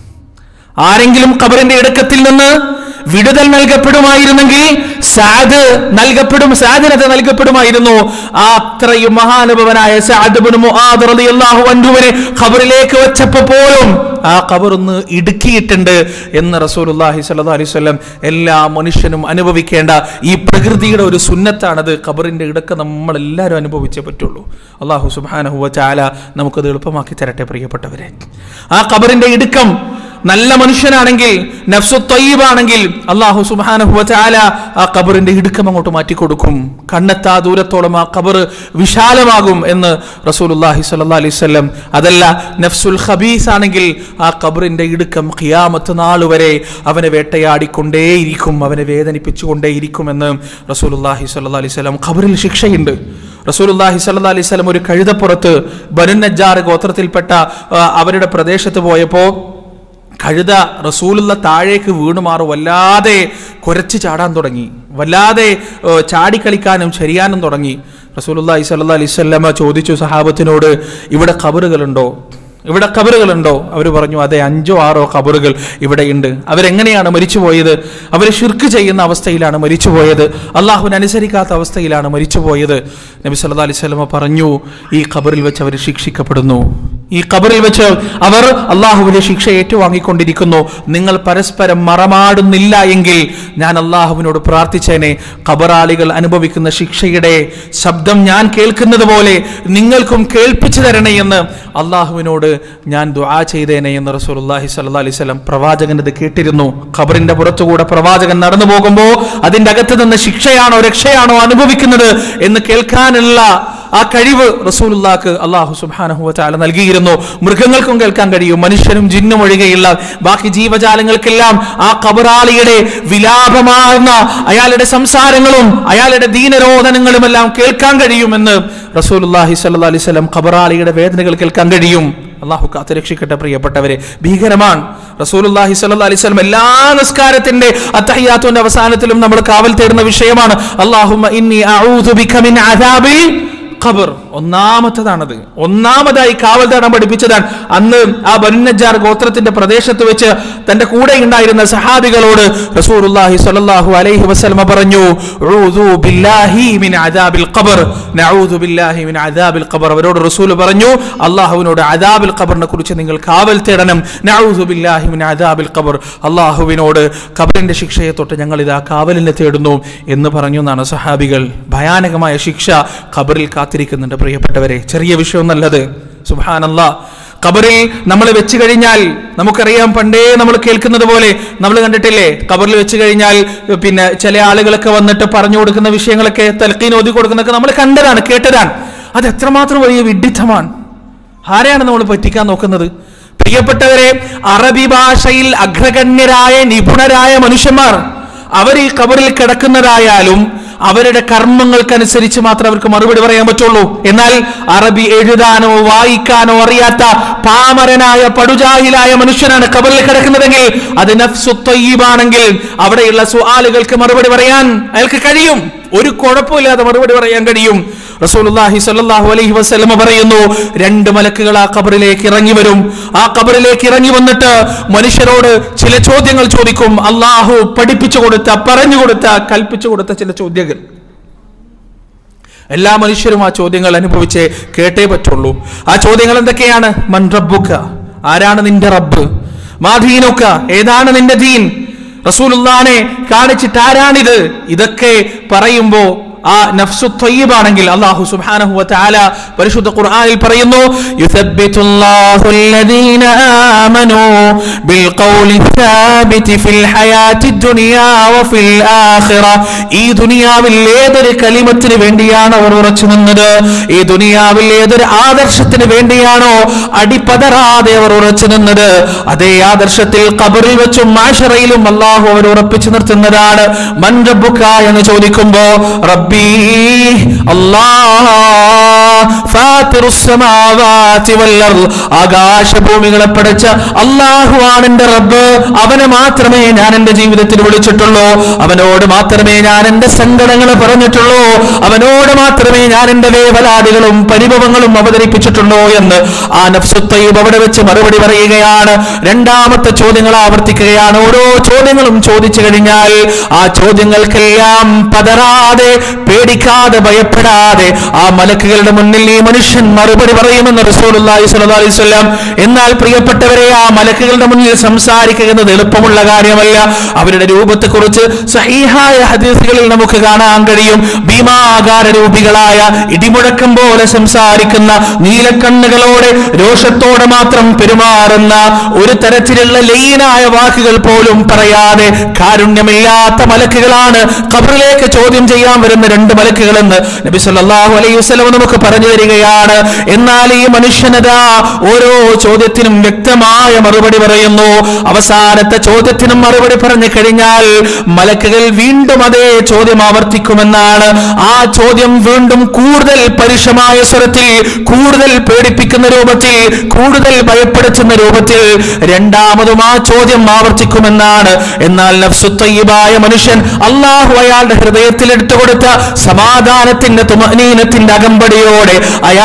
ആരെങ്കിലും ഖബറിന്റെ ഇടുക്കത്തിൽ നിന്ന് വിടുതൽ നൽകപ്പെടുമായിരുന്നെങ്കിൽ സാദ് നൽകപ്പെടും സാദിനത് നൽകപ്പെടുമായിരുന്നു ആ അത്രയും മഹാനുഭവനായ സാദ് ഇബ്നു മുആദ് റളിയല്ലാഹു അൻഹുവിനെ ഖബറിലേക്ക് വെച്ചപ്പോ പോലും ആ ഖബർ ഒന്ന് ഇടുക്കിയിട്ടുണ്ട് എന്ന് റസൂലുള്ളാഹി സ്വല്ലല്ലാഹു അലൈഹി വസല്ലം എല്ലാ മനുഷ്യനും അനുഭവിക്കേണ്ട ഈ പ്രകൃതിയുടെ ഒരു സുന്നത്താണത് ഖബറിന്റെ ഇടക്ക് നമ്മൾ എല്ലാവരും അനുഭവിച്ചേ പറ്റുള്ളൂ അള്ളാഹു സുബ്ഹാനഹു വ തആല നമുക്കത് എളുപ്പമാക്കി തരട്ടെ പ്രിയപ്പെട്ടവരെ ആ ഖബറിന്റെ ഇടുക്കം നല്ല മനുഷ്യനാണെങ്കിൽ നഫ്സു ത്വയ്യിബാണെങ്കിൽ അള്ളാഹു സുബ്ഹാനഹു വ തആല ആ ഖബറിന്റെ ഇടുക്കം അങ്ങോട്ട് മാറ്റി കൊടുക്കും കണ്ണെത്താ ദൂരത്തോളം ആ ഖബർ വിശാലമാകും എന്ന് റസൂലുള്ളാഹി സ്വല്ലല്ലാഹി അലൈഹി വസല്ലം അതല്ല നഫ്സുൽ ഖബീസ് ആണെങ്കിൽ ആ ഖബറിന്റെ ഇടുക്കം ഖിയാമത്ത് നാൾ വരെ അവനെ വേട്ടയാടിക്കൊണ്ടേയിരിക്കും അവനെ വേദനിപ്പിച്ചുകൊണ്ടേയിരിക്കും എന്ന് റസൂലുള്ളാഹി സ്വല്ലല്ലാഹി അലൈഹി വസല്ലം ഖബറിൽ ശിക്ഷയുണ്ട് റസൂലുള്ളാഹി സ്വല്ലല്ലാഹി അലൈഹി വസല്ലം ഒരു കഴുതപ്പുറത്ത് ബനു നജ്ജാർ ഗോത്രത്തിൽപ്പെട്ട ആ, അവരുടെ പ്രദേശത്ത് പോയപ്പോൾ കഴുത റസൂലുള്ള താഴേക്ക് വീണുമാറ് വല്ലാതെ കുരച്ച് ചാടാൻ തുടങ്ങി വല്ലാതെ ഏ, ചാടിക്കളിക്കാനും ചരിയാനും തുടങ്ങി റസൂലുള്ളാഹി സ്വല്ലല്ലാഹി അലൈഹി വസല്ലമ ചോദിച്ചു സഹാബത്തിനോട് ഇവിടെ ഖബറുകളുണ്ടോ ഇവിടെ ഖബറുകളുണ്ടോ അവർ പറഞ്ഞു അതെ അഞ്ചോ ആറോ ഖബറുകൾ ഇവിടെയുണ്ട് അവരെങ്ങനെയാണ് മരിച്ചുപോയത് അവർ ഷിർക്ക് ചെയ്യുന്ന അവസ്ഥയിലാണ് മരിച്ചുപോയത് അള്ളാഹുവിനെ അനുസരിക്കാത്ത അവസ്ഥയിലാണ് മരിച്ചുപോയത് നബി സല്ലല്ലാഹി അലൈഹി വസല്ലമ പറഞ്ഞു ഈ ഖബറിൽ വെച്ച് അവർ ശിക്ഷിക്കപ്പെടുന്നു ഈ ഖബറിൽ വെച്ച് അവർ അള്ളാഹുവിന്റെ ശിക്ഷ ഏറ്റുവാങ്ങിക്കൊണ്ടിരിക്കുന്നു നിങ്ങൾ പരസ്പരം മറമാടുന്നില്ല എങ്കിൽ ഞാൻ അള്ളാഹുവിനോട് പ്രാർത്ഥിച്ചേനെ ഖബറാളികൾ അനുഭവിക്കുന്ന ശിക്ഷയുടെ ശബ്ദം ഞാൻ കേൾക്കുന്നത് പോലെ നിങ്ങൾക്കും കേൾപ്പിച്ചു തരണേ എന്ന് അള്ളാഹുവിനോട് ഞാൻ ദുആ ചെയ്തേനെ എന്ന് റസൂലുള്ളാഹി സ്വല്ലല്ലാഹി അലൈഹി വസല്ലം പ്രവാചകൻ ഇത് കേട്ടിരുന്നു ഖബറിന്റെ പുറത്തുകൂടെ പ്രവാചകൻ നടന്നു പോകുമ്പോൾ അതിന്റെ അകത്ത് നിന്ന് ശിക്ഷയാണോ രക്ഷയാണോ അനുഭവിക്കുന്നത് എന്ന് കേൾക്കാനുള്ള ആ കഴിവ് റസൂലുള്ളാക്ക് അള്ളാഹു സുബ്ഹാനഹു വതആല നൽകിയിരുന്നു മൃഗങ്ങൾക്കും കേൾക്കാൻ കഴിയും മനുഷ്യനും ജിന്നും ഒഴികെയുള്ള ബാക്കി ജീവജാലങ്ങൾക്കെല്ലാം ആ കബറാളിയുടെ വിലാപമാർന്ന അയാളുടെ സംസാരങ്ങളും അയാളുടെ ദീനരോധനങ്ങളും എല്ലാം കേൾക്കാൻ കഴിയുമെന്ന് റസൂലുള്ളാഹി സ്വല്ലല്ലാഹി അലൈഹി വസല്ലം ഖബറാളിയുടെ വേദനകൾ കേൾക്കാൻ കഴിയും അള്ളാഹു കാത്ത് രക്ഷിക്കട്ടെ പ്രിയപ്പെട്ടവരെ ഭീകരമാണ് റസൂലുള്ളാഹി സ്വല്ലല്ലാഹി അലൈഹി വസല്ലം എല്ലാ നിസ്കാരത്തിന്റെ അത്തഹിയാത്തുന്റെ അവസാനത്തിലും നമ്മൾ കാവൽ തേടുന്ന വിഷയമാണ് അല്ലാഹുമ്മ ഇന്നി അഊദു ബിക മിൻ അദാബിൽ ഖബർ ഒന്നാമത്തതാണത് ഒന്നാമതായി കാവൽ തേടാൻ പഠിപ്പിച്ചതാണ് അന്ന് ആ ബനുനജാർ ഗോത്രത്തിന്റെ പ്രദേശത്ത് വെച്ച് തന്റെ കൂടെ ഉണ്ടായിരുന്ന സഹാബികളോട് റസൂലുള്ളാഹി സ്വല്ലല്ലാഹു അലൈഹി വസല്ലമ പറഞ്ഞു "ഉഊദു ബില്ലാഹി മിൻ അദാബിൽ ഖബർ നഊദു ബില്ലാഹി മിൻ അദാബിൽ ഖബർ അവരോട് റസൂൽ പറഞ്ഞു അള്ളാഹുവിനോട് അദാബിൽ ഖബറിനെ കുറിച്ച് നിങ്ങൾ കാവൽ തേടണം നഊദു ബില്ലാഹി മിൻ അദാബിൽ ഖബർ അള്ളാഹുവിനോട് ഖബറിന്റെ ശിക്ഷയെ തൊട്ട് ഞങ്ങൾ ഇതാ കാവലിനെ തേടുന്നു എന്ന് പറഞ്ഞു എന്നാണ് സഹാബികൾ ഭയാനകമായ ശിക്ഷ ഖബറിൽ കാത്തിരിക്കുന്നുണ്ട് പ്രിയപ്പെട്ടവരെ ചെറിയ വിഷയം നല്ലത് സുബാനല്ല ഖബറിൽ നമ്മൾ വെച്ച് കഴിഞ്ഞാൽ നമുക്കറിയാം പണ്ടേ നമ്മൾ കേൾക്കുന്നത് പോലെ നമ്മൾ കണ്ടിട്ടില്ലേ ഖബറിൽ വെച്ച് കഴിഞ്ഞാൽ പിന്നെ ചില ആളുകളൊക്കെ വന്നിട്ട് പറഞ്ഞു കൊടുക്കുന്ന വിഷയങ്ങളൊക്കെ തലക്കീൻ ഓതി കൊടുക്കുന്നതൊക്കെ നമ്മൾ കണ്ടതാണ് കേട്ടതാണ് അത് എത്രമാത്രം വലിയ വിഡിത്തമാണ് ആരെയാണ് നമ്മൾ പറ്റിക്കാൻ നോക്കുന്നത് പ്രിയപ്പെട്ടവരെ അറബി ഭാഷയിൽ അഗ്രഗണ്യരായ നിപുണരായ മനുഷ്യന്മാർ അവർ ഈ ഖബറിൽ കിടക്കുന്നതായാലും അവരുടെ കർമ്മങ്ങൾക്കനുസരിച്ച് മാത്രമേ അവർക്ക് മറുപടി പറയാൻ പറ്റുള്ളൂ എന്നാൽ അറബി എഴുതാനോ വായിക്കാനോ അറിയാത്ത പാമരനായ പടുജാഹിലായ മനുഷ്യനാണ് ഖബറിൽ കിടക്കുന്നതെങ്കിൽ അത് നഫ്സു ത്വയ്യിബാണെങ്കിൽ അവിടെയുള്ള സുആലുകൾക്ക് മറുപടി പറയാൻ അയാൾക്ക് കഴിയും ഒരു കുഴപ്പമില്ലാതെ മറുപടി പറയാൻ കഴിയും റസൂലുള്ളാഹി സ്വല്ലല്ലാഹു അലൈഹി വസല്ലമ പറയുന്നു രണ്ട് മലക്കുകൾ ആ ഖബറിലേക്ക് ഇറങ്ങി വരും ആ ഖബറിലേക്ക് ഇറങ്ങി വന്നിട്ട് മനുഷ്യരോട് ചില ചോദ്യങ്ങൾ ചോദിക്കും അള്ളാഹു പഠിപ്പിച്ചു കൊടുത്ത പറഞ്ഞു കൊടുത്ത കൽപ്പിച്ചു കൊടുത്ത ചില ചോദ്യങ്ങൾ എല്ലാ മനുഷ്യരും ആ ചോദ്യങ്ങൾ അനുഭവിച്ചേ കേട്ടേ പറ്റുള്ളൂ ആ ചോദ്യങ്ങൾ എന്തൊക്കെയാണ് മൻ റബ്ബുക്ക ആരാണ് നിന്റെ റബ്ബ് മാധീനുക്ക ഏതാണ് നിന്റെ ദീൻ റസൂലുള്ളാനെ കാണിച്ചിട്ട് ആരാണിത് ഇതൊക്കെ പറയുമ്പോ ആ നഫ്സു ത്വയ്യിബാണെങ്കിൽ അല്ലാഹു സുബ്ഹാനഹു വ തആല പരിശുദ്ധ ഖുർആനിൽ പറയുന്നു യുസബ്ബിതുല്ലാഹു അല്ലദീന ആമനൂ ബിൽ ഖൗലി സാബിതി ഫിൽ ഹയാത്തി ദുനിയാ വ ഫിൽ ആഖിറ ഈ ദുനിയാവിൽ ഏതൊരു കലിമത്തിന് വേണ്ടിയാണ് അവർ ഉറച്ചു നിന്നത് ഈ ദുനിയാവിൽ ഏതൊരു ആദർശത്തിന് വേണ്ടിയാണോ അടിപതറാതെ അവർ ഉറച്ചു നിന്നത് അതേ ആദർശത്തിൽ ഖബറിൽ വെച്ചും മാഷറയിലും അള്ളാഹു അവർ ഉറപ്പിച്ചു നിർത്തുന്നതാണ് മൻ റബ്ബുക എന്ന് ചോദിക്കുമ്പോ റബ്ബി ആകാശഭൂമികളെ പടച്ച അള്ളാഹു ആണ് എന്റെ റബ്ബ് അവനെ മാത്രമേ ഞാൻ എന്റെ ജീവിതത്തിൽ വിളിച്ചിട്ടുള്ളൂ അവനോട് മാത്രമേ ഞാൻ എന്റെ സങ്കടങ്ങൾ പറഞ്ഞിട്ടുള്ളൂ അവനോട് മാത്രമേ ഞാൻ എന്റെ വേവലാദികളും പരിഭവങ്ങളും അവതരിപ്പിച്ചിട്ടുള്ളൂ എന്ന് ആ നഫ്സുത്തയ്യബ് അവിടെ വെച്ച് മറുപടി പറയുകയാണ് രണ്ടാമത്തെ ചോദ്യങ്ങൾ ആവർത്തിക്കുകയാണ് ഓരോ ചോദ്യങ്ങളും ചോദിച്ചു കഴിഞ്ഞാൽ ആ ചോദ്യങ്ങൾക്കെല്ലാം പതറാതെ പേടിക്കാതെ ഭയപ്പെടാതെ ആ മലക്കുകളുടെ മുന്നിൽ ഈ മനുഷ്യൻ മറുപടി പറയുമെന്ന് റസൂലുള്ളാഹി സ്വല്ലല്ലാഹി അലൈഹി വസല്ലം എന്നാൽ പ്രിയപ്പെട്ടവരെ ആ മലക്കുകളുടെ മുന്നിൽ സംസാരിക്കുക എന്നത് എളുപ്പമുള്ള കാര്യമല്ല അവരുടെ രൂപത്തെക്കുറിച്ച് സഹീഹായ ഹദീസുകളിൽ നമുക്ക് കാണാൻ കഴിയും ഭീമാകാര രൂപികളായ ഇടിമുഴക്കം പോലെ സംസാരിക്കുന്ന നീലക്കണ്ണുകളോടെ രോഷത്തോടെ മാത്രം പെരുമാറുന്ന ഒരു തരത്തിലുള്ള ലീനായ വാക്കുകൾ പോലും പറയാതെ കാരുണ്യമില്ലാത്ത മലക്കുകളാണ് ഖബറിലേക്ക് ചോദ്യം ചെയ്യാൻ വരുന്ന രണ്ട് മലക്കുകളെന്ന് നബി സല്ലല്ലാഹു അലൈഹി വസല്ലം നമുക്ക് പറഞ്ഞു തരികയാണ് എന്നാൽ ഈ മനുഷ്യനതാ ഓരോ ചോദ്യത്തിനും വ്യക്തമായ മറുപടി പറയുന്നു അവസാനത്തെ ചോദ്യത്തിനും മറുപടി പറഞ്ഞു കഴിഞ്ഞാൽ മലക്കുകൾ വീണ്ടും അതേ ചോദ്യം ആവർത്തിക്കുമെന്നാണ് ആ ചോദ്യം വീണ്ടും കൂടുതൽ പരുഷമായ സ്വരത്തിൽ കൂടുതൽ പേടിപ്പിക്കുന്ന രൂപത്തിൽ കൂടുതൽ ഭയപ്പെടുത്തുന്ന രൂപത്തിൽ രണ്ടാമതും ആ ചോദ്യം ആവർത്തിക്കുമെന്നാണ് എന്നാൽ നഫ്സുത്തയ്യബായ മനുഷ്യൻ അള്ളാഹു അയാളുടെ ഹൃദയത്തിൽ എടുത്തു കൊടുത്ത സമാധാനത്തിന്റെ തുമനീനത്തിന്റെ അകമ്പടിയോടെ അയാൾ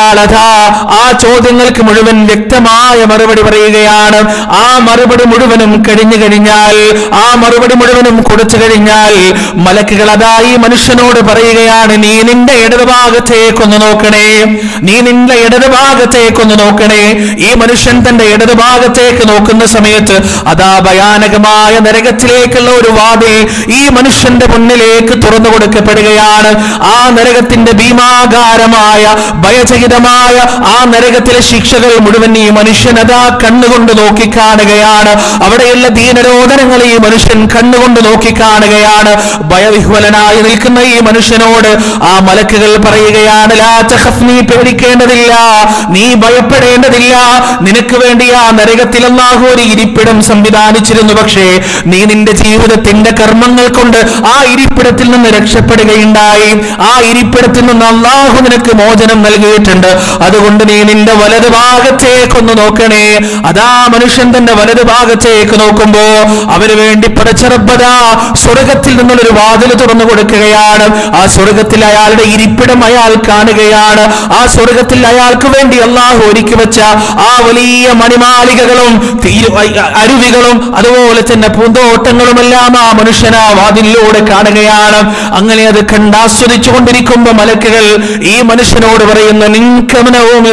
അയാളതാ ആ ചോദ്യങ്ങൾക്ക് മുഴുവൻ വ്യക്തമായ മറുപടി പറയുകയാണ് ആ മറുപടി മുഴുവനും കഴിഞ്ഞു കഴിഞ്ഞാൽ ആ മറുപടി മുഴുവനും കൊടുത്തു കഴിഞ്ഞാൽ മലക്കുകൾ അതാ ഈ മനുഷ്യനോട് പറയുകയാണ് നീ നിന്റെ ഇടതുഭാഗത്തേക്കൊന്ന് നോക്കണേ നീ നിന്റെ ഇടതുഭാഗത്തേക്കൊന്ന് നോക്കണേ ഈ മനുഷ്യൻ തന്റെ ഇടതുഭാഗത്തേക്ക് നോക്കുന്ന സമയത്ത് അതാ ഭയാനകമായ നരകത്തിലേക്കുള്ള ഒരു വാതിൽ ഈ മനുഷ്യന്റെ മുന്നിലേക്ക് തുറന്നു കൊടുക്കപ്പെടുകയാണ് ആ നരകത്തിന്റെ ഭീമാകാരമായ ഭയചകിതമായ ആ നരകത്തിലെ ശിക്ഷകൾ മുഴുവൻ ഈ മനുഷ്യൻ അതാ കണ്ണുകൊണ്ട് നോക്കിക്കാണുകയാണ് അവിടെയുള്ള ദീനരോധനങ്ങൾ ഈ മനുഷ്യൻ കണ്ണുകൊണ്ട് നോക്കിക്കാണുകയാണ് ഭയവിഹ്വലനായി നിൽക്കുന്ന ഈ മനുഷ്യനോട് ആ മലക്കുകൾ പറയുകയാണ് ലാ തഖഫ്, നീ പേടിക്കേണ്ടതില്ല നീ ഭയപ്പെടേണ്ടതില്ല നിനക്ക് വേണ്ടി ആ നരകത്തിൽ അല്ലാഹു ഒരു ഇരിപ്പിടം സംവിധാനിച്ചിരുന്നു പക്ഷേ നീ നിന്റെ ജീവിതത്തിന്റെ കർമ്മങ്ങൾ കൊണ്ട് ആ ഇരിപ്പിടത്തിൽ നിന്ന് രക്ഷപ്പെടുകയുണ്ടായി ആ ഇരിപ്പിടത്തിൽ നിന്ന് അള്ളാഹു നിനക്ക് മോചനം നൽകിയിട്ടുണ്ട് അതുകൊണ്ട് നീ നിന്റെ വലത് ഭാഗത്തേക്കൊന്ന് നോക്കണേ അതാ മനുഷ്യൻ തന്റെ വലത് ഭാഗത്തേക്ക് നോക്കുമ്പോ അവന് വേണ്ടി പടച്ചറബത സ്വർഗത്തിൽ നിന്നുള്ളൊരു വാതിൽ തുറന്നു കൊടുക്കുകയാണ് ആ സ്വർഗത്തിൽ അയാളുടെ ഇരിപ്പിടം അയാൾ കാണുകയാണ് ആ സ്വർഗത്തിൽ അയാൾക്ക് വേണ്ടി അള്ളാഹു ഒരുക്കി വെച്ച ആ വലിയ മണിമാളികകളും തീരു- അ- അരുവികളും അതുപോലെ തന്നെ പൂന്തോട്ടങ്ങളുമെല്ലാം ആ മനുഷ്യൻ ആ വാതിലിലൂടെ കാണുകയാണ് അങ്ങനെ അത് കണ്ടാസ്വദിച്ചു കൊണ്ടിരിക്കുമ്പോ മലക്കുകൾ ഈ മനുഷ്യനോട് പറയുന്നു നിൻകമനവും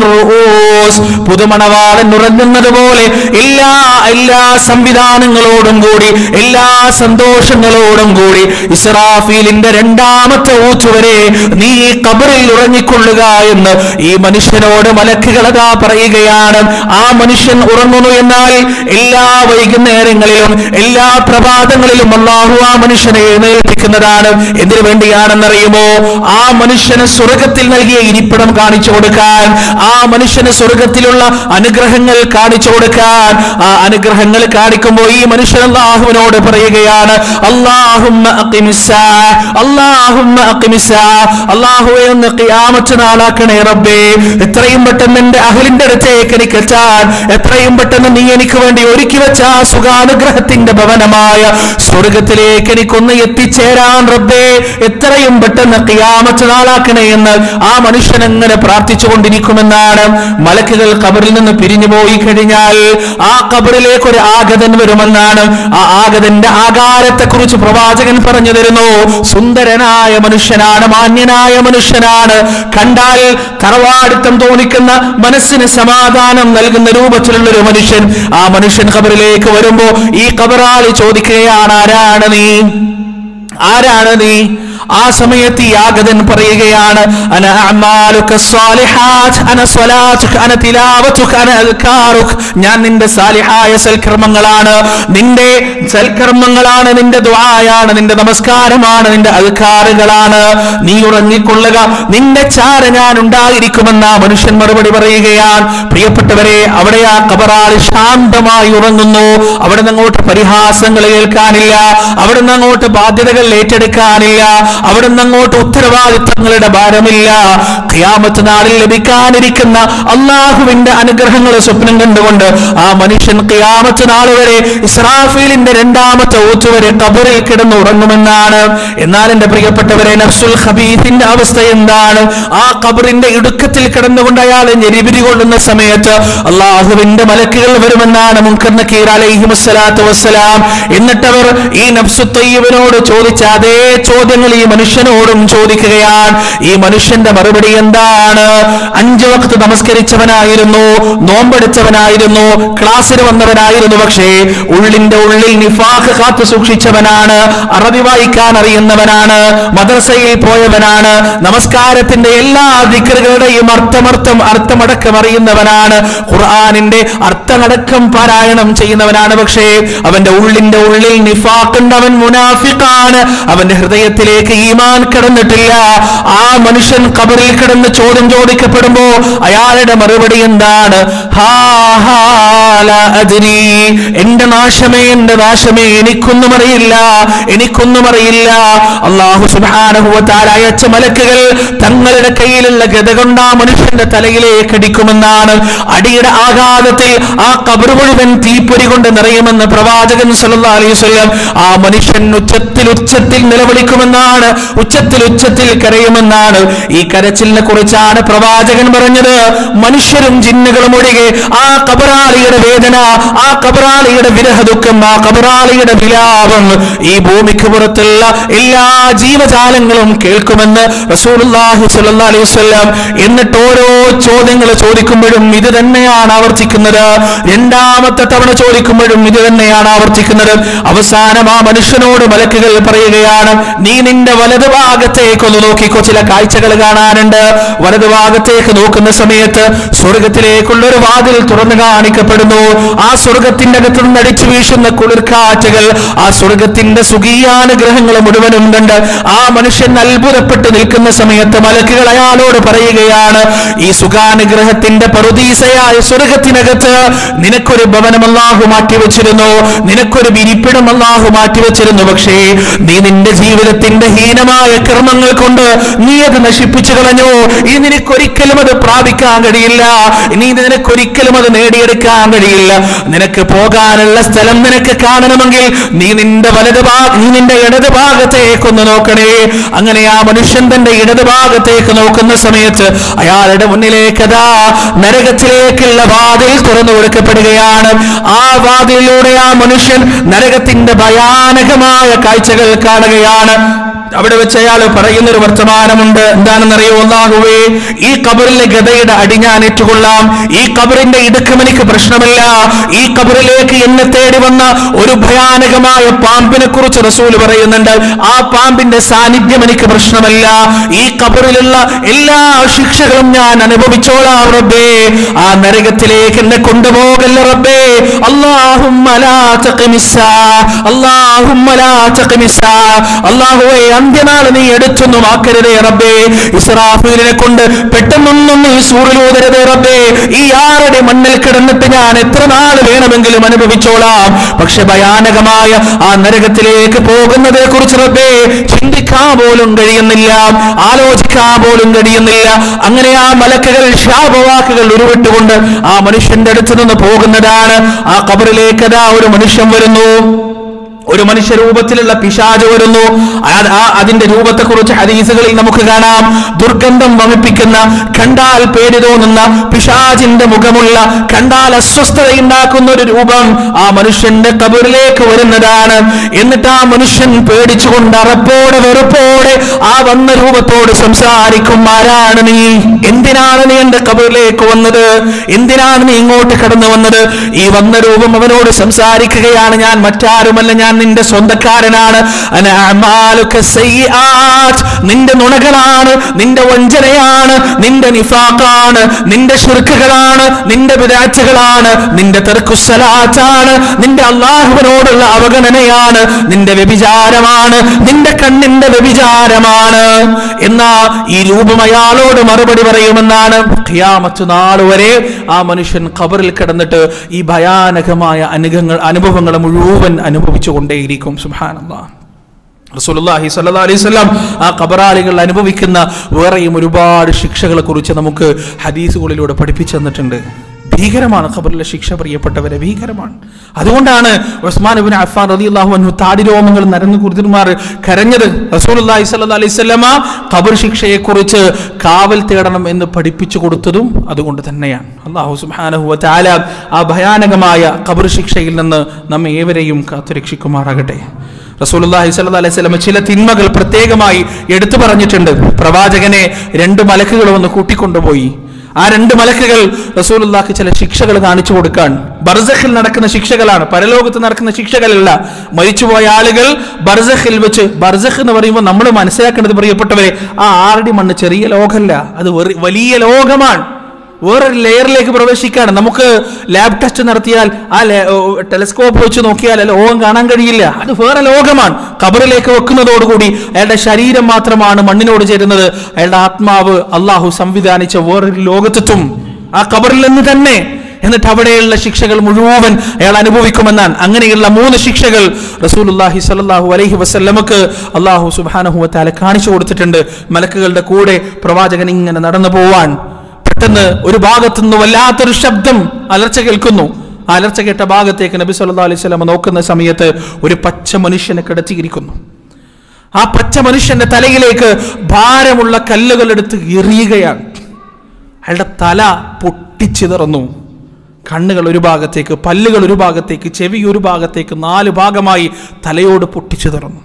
പുതുമണവാളൻ ഉറങ്ങുന്നത് പോലെ എല്ലാ എല്ലാ സംവിധാനങ്ങളോടും കൂടി എല്ലാ സന്തോഷങ്ങളോടും കൂടി ഇസ്രാഫീലിന്റെ രണ്ടാമത്തെ ഊച്ചുവരെ നീ ഈ കബറിൽ ഉറങ്ങിക്കൊള്ളുക എന്ന് ഈ മനുഷ്യനോട് മലക്കുകൾ അതാ പറയുകയാണ് ആ മനുഷ്യൻ ഉറങ്ങുന്നു എന്നാൽ എല്ലാ വൈകുന്നേരങ്ങളിലും എല്ലാ പ്രഭാതങ്ങളിലും അള്ളാഹു ആ മനുഷ്യനെ എഴുന്നേൽപ്പിക്കുന്നതാണ് എന്തിനു വേണ്ടിയാണെന്നറിയുമോ ആ മനുഷ്യന് സ്വർഗത്തിൽ നൽകിയ ഇരിപ്പിടം കാണിച്ചു കൊടുക്കാൻ ആ മനുഷ്യന് സ്വർഗത്തിലുള്ള അനുഗ്രഹങ്ങൾ കാണിച്ചു കൊടുക്കാൻ ആ അനുഗ്രഹങ്ങൾ കാണിക്കുമ്പോൾ ഈ മനുഷ്യൻ അള്ളാഹുവിനോട് പറയുകയാണ് അള്ളാഹുമ്മ അഖിമിസ്സാ, അള്ളാഹുമ്മ അഖിമിസ്സാ. അള്ളാഹുവേ ഒന്ന് ഖിയാമത്ത് നാളാക്കണേ റബ്ബേ എത്രയും പെട്ടെന്ന് എന്റെ അഹലിന്റെ അടുത്തേക്ക് എനിക്ക് എത്താൻ എത്രയും പെട്ടെന്ന് നീ എനിക്ക് വേണ്ടി ഒരുക്കി വെച്ച ആ സുഖാനുഗ്രഹത്തിന്റെ ഭവനമായ സ്വർഗത്തിലേക്ക് എനിക്കൊന്ന് എത്തിച്ചേരാൻ റബ്ബേ എത്രയും പെട്ടെന്ന് ഖിയാമത്ത് നാളാക്കണേ എന്ന് ആ മനുഷ്യൻ അങ്ങനെ പ്രാർത്ഥിച്ചുകൊണ്ടിരിക്കുമെന്നാണ് മലക്കുകൾ കബറിൽ നിന്ന് പിരിഞ്ഞു പോയി കഴിഞ്ഞാൽ ആ കബറിലേക്ക് ഒരു ആഗതൻ വരുമെന്നാണ് ആ ആഗതന്റെ ആകാരത്തെ കുറിച്ച് പ്രവാചകൻ പറഞ്ഞു തരുന്നു സുന്ദരനായ മനുഷ്യനാണ് മാന്യനായ മനുഷ്യനാണ് കണ്ടാൽ തറവാടിത്തം തോന്നിക്കുന്ന മനസ്സിന് സമാധാനം നൽകുന്ന രൂപത്തിലുള്ള ഒരു മനുഷ്യൻ ആ മനുഷ്യൻ ഖബറിലേക്ക് വരുമ്പോ ഈ ഖബറാളി ചോദിക്കുകയാണ് ആരാണ് നീ ആരാണ് നീ ആ സമയത്ത് ഈ ആഗതൻ പറയുകയാണ് അന അഅ്മാലുക സ്വാലിഹാത്ത് അന സ്വലാത്തുക അന തിലാവത്തുക അന അദ്കാറുക ഞാൻ നിന്റെ സാലിഹായ സൽക്കർമ്മങ്ങളാണ് നിന്റെ സൽക്കർമ്മങ്ങളാണ് നിന്റെ ദുആയാണ് നിന്റെ നമസ്കാരമാണ് നിന്റെ അദ്കാറുകളാണ് നീ ഉറങ്ങിക്കൊള്ളുക നിന്റെ ചാര ഞാൻ ഉണ്ടായിരിക്കുമെന്ന് ആ മനുഷ്യൻ മറുപടി പറയുകയാണ് പ്രിയപ്പെട്ടവരെ അവിടെ ആ കബറാളി ശാന്തമായി ഉറങ്ങുന്നു അവിടെ നിന്ന് അങ്ങോട്ട് പരിഹാസങ്ങൾ കേൾക്കാനില്ല അവിടെ നിന്ന് അങ്ങോട്ട് ബാധ്യതകൾ ഏറ്റെടുക്കാനില്ല അവിടെ നിന്ന് അങ്ങോട്ട് ഉത്തരവാദിത്തങ്ങളുടെ ഭാരമില്ല ഖിയാമത്ത് നാളിൽ ലഭിക്കാനിരിക്കുന്ന അള്ളാഹുവിന്റെ അനുഗ്രഹങ്ങൾ സ്വപ്നം കണ്ടുകൊണ്ട് ആ മനുഷ്യൻ ഖിയാമത്ത് നാൾ വരെ ഇസ്രാഫീലിന്റെ രണ്ടാമത്തെ ഊത്ത് വരെ കബറിൽ കിടന്ന് ഉറങ്ങുമെന്നാണ് എന്നാൽ എന്റെ പ്രിയപ്പെട്ടവരെ നഫ്സുൽ ഖബീത്തിന്റെ അവസ്ഥ എന്താണ് ആ കബറിന്റെ ഇടുക്കത്തിൽ കിടന്നുകൊണ്ട് അയാൾ ഞെരിപിരി കൊള്ളുന്ന സമയത്ത് അള്ളാഹുവിന്റെ മലക്കുകൾ വരുമെന്നാണ് മുൻകർ നക്കീർ അലൈഹി വസ്സലാത്തു വസ്സലാം എന്നിട്ടവർ ഈ നഫ്സു തയ്യബിനോട് ചോദിച്ച അതേ ചോദ്യങ്ങൾ ഈ മനുഷ്യനോടും ചോദിക്കുകയാണ് ഈ മനുഷ്യന്റെ മറുപടി എന്താണ് അഞ്ചു വക്ത് നമസ്കരിച്ചവനായിരുന്നു നോമ്പെടുത്തവനായിരുന്നു ക്ലാസ്സിന് വന്നവനായിരുന്നു പക്ഷേ ഉള്ളിന്റെ ഉള്ളിൽ നിഫാഖ് കാത്തു സൂക്ഷിച്ചവനാണ് അറബി വായിക്കാൻ അറിയുന്നവനാണ് മദ്രസയിൽ പോയവനാണ് നമസ്കാരത്തിന്റെ എല്ലാ ദിക്കറുകളുടെയും അർത്ഥമർത്ഥം അർത്ഥമടക്കം അറിയുന്നവനാണ് ഖുർആാനിന്റെ അർത്ഥമടക്കം പാരായണം ചെയ്യുന്നവനാണ് പക്ഷേ അവന്റെ ഉള്ളിന്റെ ഉള്ളിൽ നിഫാഖുണ്ട് അവൻ മുനാഫിഖാണ് അവന്റെ ഹൃദയത്തിലേക്ക് ഈമാൻ കടന്നിട്ടില്ല ആ മനുഷ്യൻ കബറിൽ കിടന്ന് ചോദ്യം ചോദിക്കപ്പെടുമ്പോ അയാളുടെ മറുപടി എന്താണ് ഹാ ഹാ ലാ അദ്രി. എന്റെ നാശമേ എന്റെ നാശമേ എനിക്കൊന്നും അറിയില്ല എനിക്കൊന്നും അറിയില്ല അള്ളാഹു സുബാനഹുവത്താൽ അയച്ച മലക്കുകൾ തങ്ങളുടെ കയ്യിലുള്ള ഗത കൊണ്ട് ആ മനുഷ്യന്റെ തലയിലേക്ക് അടിക്കുമെന്നാണ് അടിയുടെ ആഘാതത്തിൽ ആ കബർ മുഴുവൻ തീപ്പൊരി കൊണ്ട് നിറയുമെന്ന് പ്രവാചകൻ സല്ലല്ലാഹു അലൈഹി വസല്ലം ആ മനുഷ്യൻ ഉച്ചത്തിൽ ഉച്ചത്തിൽ നിലവിളിക്കുമെന്നാണ് കരയുമെന്നാണ് ഉച്ചത്തിൽ ഉച്ചത്തിൽ കരയുമെന്നാണ് ഈ കരച്ചിലിനെ കുറിച്ചാണ് പ്രവാചകൻ പറഞ്ഞത് മനുഷ്യരും ജിന്നുകളും ഒഴികെ ആ കബറാളിയുടെ വേദന ആ കബറാളിയുടെ വിരഹ ദുഃഖം ആ കബറാളിയുടെ വിലാപം ഈ ഭൂമിക്ക് പുറത്തുള്ള എല്ലാ ജീവജാലങ്ങളും കേൾക്കുമെന്ന് റസൂലുള്ളാഹി സ്വല്ലല്ലാഹി അലൈഹി വസല്ലം എന്നിട്ട് ഓരോ ചോദ്യങ്ങൾ ചോദിക്കുമ്പോഴും ഇത് തന്നെയാണ് ആവർത്തിക്കുന്നത് രണ്ടാമത്തെ തവണ ചോദിക്കുമ്പോഴും ഇത് തന്നെയാണ് ആവർത്തിക്കുന്നത് അവസാനം ആ മനുഷ്യനോട് മലക്കുകൾ പറയുകയാണ് നീ നിന്റെ വലത് ഭാഗത്തേക്കൊന്ന് നോക്കിക്കോ ചില കാഴ്ചകൾ കാണാനുണ്ട് വലത് ഭാഗത്തേക്ക് നോക്കുന്ന സമയത്ത് സ്വർഗത്തിലേക്കുള്ള ഒരു വാതിൽ തുറന്നു കാണിക്കപ്പെടുന്നു ആ സ്വർഗത്തിന്റെ അകത്ത് നിന്ന് അടിച്ചു വീശുന്ന കുളിർക്കാറ്റുകൾ ആ സ്വർഗത്തിന്റെ സുഖീയാനുഗ്രഹങ്ങൾ മുഴുവനും കണ്ട് ആ മനുഷ്യൻ അത്ഭുതപ്പെട്ട് നിൽക്കുന്ന സമയത്ത് മലക്കുകൾ അയാളോട് പറയുകയാണ് ഈ സുഖാനുഗ്രഹത്തിന്റെ പറുദീസയായ സ്വർഗത്തിനകത്ത് നിനക്കൊരു ഭവനം അല്ലാഹു മാറ്റിവെച്ചിരുന്നു നിനക്കൊരു വിരിപ്പിടം അല്ലാഹു മാറ്റിവെച്ചിരുന്നു പക്ഷേ നീ നിന്റെ ജീവിതത്തിന്റെ ഹീനമായ കർമ്മങ്ങൾ കൊണ്ട് നീ അത് നശിപ്പിച്ചു കളഞ്ഞു ഇനി നിനക്കൊരിക്കലും അത് പ്രാപിക്കാൻ കഴിയില്ല ഇനി നിനക്കൊരിക്കലും അത് നേടിയെടുക്കാൻ കഴിയില്ല നിനക്ക് പോകാനുള്ള സ്ഥലം നിനക്ക് കാണണമെങ്കിൽ നീ നിന്റെ വലത് ഭാഗ നീ നിന്റെ ഇടത് ഭാഗത്തേക്കൊന്ന് നോക്കണേ അങ്ങനെ ആ മനുഷ്യൻ തന്റെ ഇടത് ഭാഗത്തേക്ക് നോക്കുന്ന സമയത്ത് അയാളുടെ മുന്നിലേക്ക് അതാ നരകത്തിലേക്കുള്ള വാതിൽ തുറന്നു കൊടുക്കപ്പെടുകയാണ് ആ വാതിലിലൂടെ ആ മനുഷ്യൻ നരകത്തിന്റെ ഭയാനകമായ കാഴ്ചകൾ കാണുകയാണ് അവിടെ വെച്ച് അയാൾ പറയുന്നൊരു വർത്തമാനമുണ്ട് എന്താണെന്നറിയോ അല്ലാഹുവേ ഈ കബറിലെ ഗതയുടെ അടി ഞാൻ ഏറ്റുകൊള്ളാം ഈ കബറിന്റെ ഇടുക്കം എനിക്ക് പ്രശ്നമല്ല ഈ കബറിലേക്ക് എന്നെ തേടി വന്ന ഒരു ഭയാനകമായ പാമ്പിനെ കുറിച്ച് റസൂൽ പറയുന്നുണ്ട് ആ പാമ്പിന്റെ സാന്നിധ്യം എനിക്ക് പ്രശ്നമല്ല ഈ കബറിലുള്ള എല്ലാ ശിക്ഷകളും ഞാൻ അനുഭവിച്ചോളാം റബ്ബേ ആ നരകത്തിലേക്ക് എന്നെ കൊണ്ടുപോകല്ല റബ്ബേ അല്ലാഹുമ്മ ലാ തഖ്മിസ്സാ അല്ലാഹുമ്മ ലാ തഖ്മിസ്സാ അല്ലാഹുവേ അന്ത്യനാൾ നീ എടുത്തൊന്നും ആക്കരുതേ റബ്ബേ ഇസ്രാഫീലിനെ കൊണ്ട് പെട്ടെന്നൊന്നും നീ സൂറിലൂതരുതേ റബ്ബേ ഈ ആറടി മണ്ണിൽ കിടന്നിട്ട് ഞാൻ എത്ര നാൾ വേണമെങ്കിലും അനുഭവിച്ചോളാം പക്ഷെ ഭയാനകമായ ആ നരകത്തിലേക്ക് പോകുന്നതിനെ കുറിച്ച് റബ്ബേ ചിന്തിക്കാൻ പോലും കഴിയുന്നില്ല ആലോചിക്കാൻ പോലും കഴിയുന്നില്ല അങ്ങനെ ആ മലക്കുകൾ ശാപവാക്കുകൾ ഉരുവിട്ടുകൊണ്ട് ആ മനുഷ്യന്റെ അടുത്ത് നിന്ന് പോകുന്നതാണ് ആ കബറിലേക്ക് അതാ ഒരു മനുഷ്യൻ വരുന്നു ഒരു മനുഷ്യ രൂപത്തിലുള്ള പിശാജ് വരുന്നു ആ- ആ- അതിന്റെ രൂപത്തെക്കുറിച്ച് ഹദീസുകളിൽ നമുക്ക് കാണാം ദുർഗന്ധം വമിപ്പിക്കുന്ന കണ്ടാൽ പേടി തോന്നുന്ന പിശാജിന്റെ മുഖമുള്ള കണ്ടാൽ അസ്വസ്ഥതയുണ്ടാക്കുന്ന ഒരു രൂപം ആ മനുഷ്യന്റെ കബറിലേക്ക് വരുന്നതാണ് എന്നിട്ട് ആ മനുഷ്യൻ പേടിച്ചുകൊണ്ട് അറപ്പോടെ വെറുപ്പോടെ ആ വന്ന രൂപത്തോട് സംസാരിക്കും ആരാണ് നീ എന്തിനാണ് നീ എന്റെ കബറിലേക്ക് വന്നത് എന്തിനാണ് നീ ഇങ്ങോട്ട് കടന്നു വന്നത് ഈ വന്ന രൂപം അവനോട് സംസാരിക്കുകയാണ് ഞാൻ മറ്റാരുമല്ല ഞാൻ നിന്റെ സ്വന്തക്കാരനാണ് അന അഅ്മാലുക സയ്യിആത്ത്. നിന്റെ നുണകളാണ് നിന്റെ വഞ്ചനയാണ് നിന്റെ നിഫാഖാണ് നിന്റെ ശുർക്കുകളാണ് നിന്റെ വിദാറ്റുകളാണ് നിന്റെ തെർക്കുസലാറ്റാണ് നിന്റെ അള്ളാഹുവിനോടുള്ള അവഗണനയാണ് നിന്റെ വ്യഭിചാരമാണ് നിന്റെ കണ്ണിന്റെ വ്യഭിചാരമാണ് എന്നാ ഈ രൂപം അയാളോട് മറുപടി പറയുമെന്നാണ് ഖിയാമത്ത് നാൾ വരെ ആ മനുഷ്യൻ ഖബറിൽ കിടന്നിട്ട് ഈ ഭയാനകമായ അനുഭവങ്ങൾ അനുഭവങ്ങൾ മുഴുവൻ അനുഭവിച്ചു കൊണ്ടേയിരിക്കും സുബ്ഹാനല്ലാഹ് റസൂലുള്ളാഹി സ്വല്ലല്ലാഹു അലൈഹി വസല്ലം ആ ഖബറാളികൾ അനുഭവിക്കുന്ന വേറെയും ഒരുപാട് ശിക്ഷകളെ കുറിച്ച് നമുക്ക് ഹദീസുകളിലൂടെ പഠിപ്പിച്ചു തന്നിട്ടുണ്ട് ഭീകരമാണ് ഖബറിലെ ശിക്ഷ പ്രിയപ്പെട്ടവരെ ഭീകരമാണ് അതുകൊണ്ടാണ് ഉസ്മാൻ ഇബ്നു അഫ്ഫാൻ റളിയല്ലാഹു അൻഹു താടി രോമങ്ങൾ നരന്നു കുരുതിന്മാർ കരഞ്ഞത് റസൂലുള്ളാഹി സ്വല്ലല്ലാഹു അലൈഹി വസല്ലമ ഖബർ ശിക്ഷയെക്കുറിച്ച് കാവൽ തേടണം എന്ന് പഠിപ്പിച്ചു കൊടുത്തതും അതുകൊണ്ട് തന്നെയാണ് അള്ളാഹു സുബ്ഹാനഹു വ തആല ആ ഭയാനകമായ ഖബർ ശിക്ഷയിൽ നിന്ന് നമ്മെ ഏവരെയും കാത്തുരക്ഷിക്കുമാറാകട്ടെ റസൂലുള്ളാഹി സ്വല്ലല്ലാഹു അലൈഹി വസല്ലം ചില തിന്മകൾ പ്രത്യേകമായി എടുത്തു പറഞ്ഞിട്ടുണ്ട് പ്രവാചകനെ രണ്ട് മലക്കുകൾ വന്ന് കൂട്ടിക്കൊണ്ടുപോയി ആ രണ്ട് മലക്കുകൾ റസൂലുള്ളാഹിക്ക് ചില ശിക്ഷകൾ കാണിച്ചു കൊടുക്കാൻ ബർസഖിൽ നടക്കുന്ന ശിക്ഷകളാണ് പരലോകത്ത് നടക്കുന്ന ശിക്ഷകളല്ല മരിച്ചുപോയ ആളുകൾ ബർസഖിൽ വെച്ച് ബർസഖ് എന്ന് പറയുമ്പോൾ നമ്മൾ മനസ്സിലാക്കേണ്ടത് പ്രിയപ്പെട്ടവരെ ആ ആറടി മണ്ണ് ചെറിയ ലോകമല്ല അത് വെറി- വലിയ ലോകമാണ് വേറൊരു ലെയറിലേക്ക് പ്രവേശിക്കാണ് നമുക്ക് ലാബ് ടെസ്റ്റ് നടത്തിയാൽ ആ ടെലസ്കോപ്പ് വെച്ച് നോക്കിയാൽ ആ ലോകം കാണാൻ കഴിയില്ല അത് വേറെ ലോകമാണ് കബറിലേക്ക് വെക്കുന്നതോടുകൂടി അയാളുടെ ശരീരം മാത്രമാണ് മണ്ണിനോട് ചേരുന്നത് അയാളുടെ ആത്മാവ് അള്ളാഹു സംവിധാനിച്ച വേറൊരു ലോകത്തെത്തും ആ കബറിൽ നിന്ന് തന്നെ എന്നിട്ട് അവിടെയുള്ള ശിക്ഷകൾ മുഴുവൻ അയാൾ അനുഭവിക്കുമെന്നാണ് അങ്ങനെയുള്ള മൂന്ന് ശിക്ഷകൾ റസൂലുള്ളാഹി സ്വല്ലല്ലാഹു അലൈഹി വസല്ലമക്ക് അള്ളാഹു സുബ്ഹാനഹു വതആല കാണിച്ചു കൊടുത്തിട്ടുണ്ട് മലക്കുകളുടെ കൂടെ പ്രവാചകൻ ഇങ്ങനെ നടന്നു പോവാൻ പെട്ടെന്ന് ഒരു ഭാഗത്തുനിന്ന് വല്ലാത്തൊരു ശബ്ദം അലർച്ച കേൾക്കുന്നു ആ അലർച്ച കേട്ട ഭാഗത്തേക്ക് നബി സല്ലല്ലാഹു അലൈഹി വസല്ലം നോക്കുന്ന സമയത്ത് ഒരു പച്ച മനുഷ്യനെ കിടത്തിയിരിക്കുന്നു ആ പച്ച മനുഷ്യന്റെ തലയിലേക്ക് ഭാരമുള്ള കല്ലുകൾ എടുത്ത് എറിയുകയാണ് അയാളുടെ തല പൊട്ടിച്ചിതറുന്നു കണ്ണുകൾ ഒരു ഭാഗത്തേക്ക് പല്ലുകൾ ഒരു ഭാഗത്തേക്ക് ചെവി ഒരു ഭാഗത്തേക്ക് നാല് ഭാഗമായി തലയോട് പൊട്ടിച്ചിതറുന്നു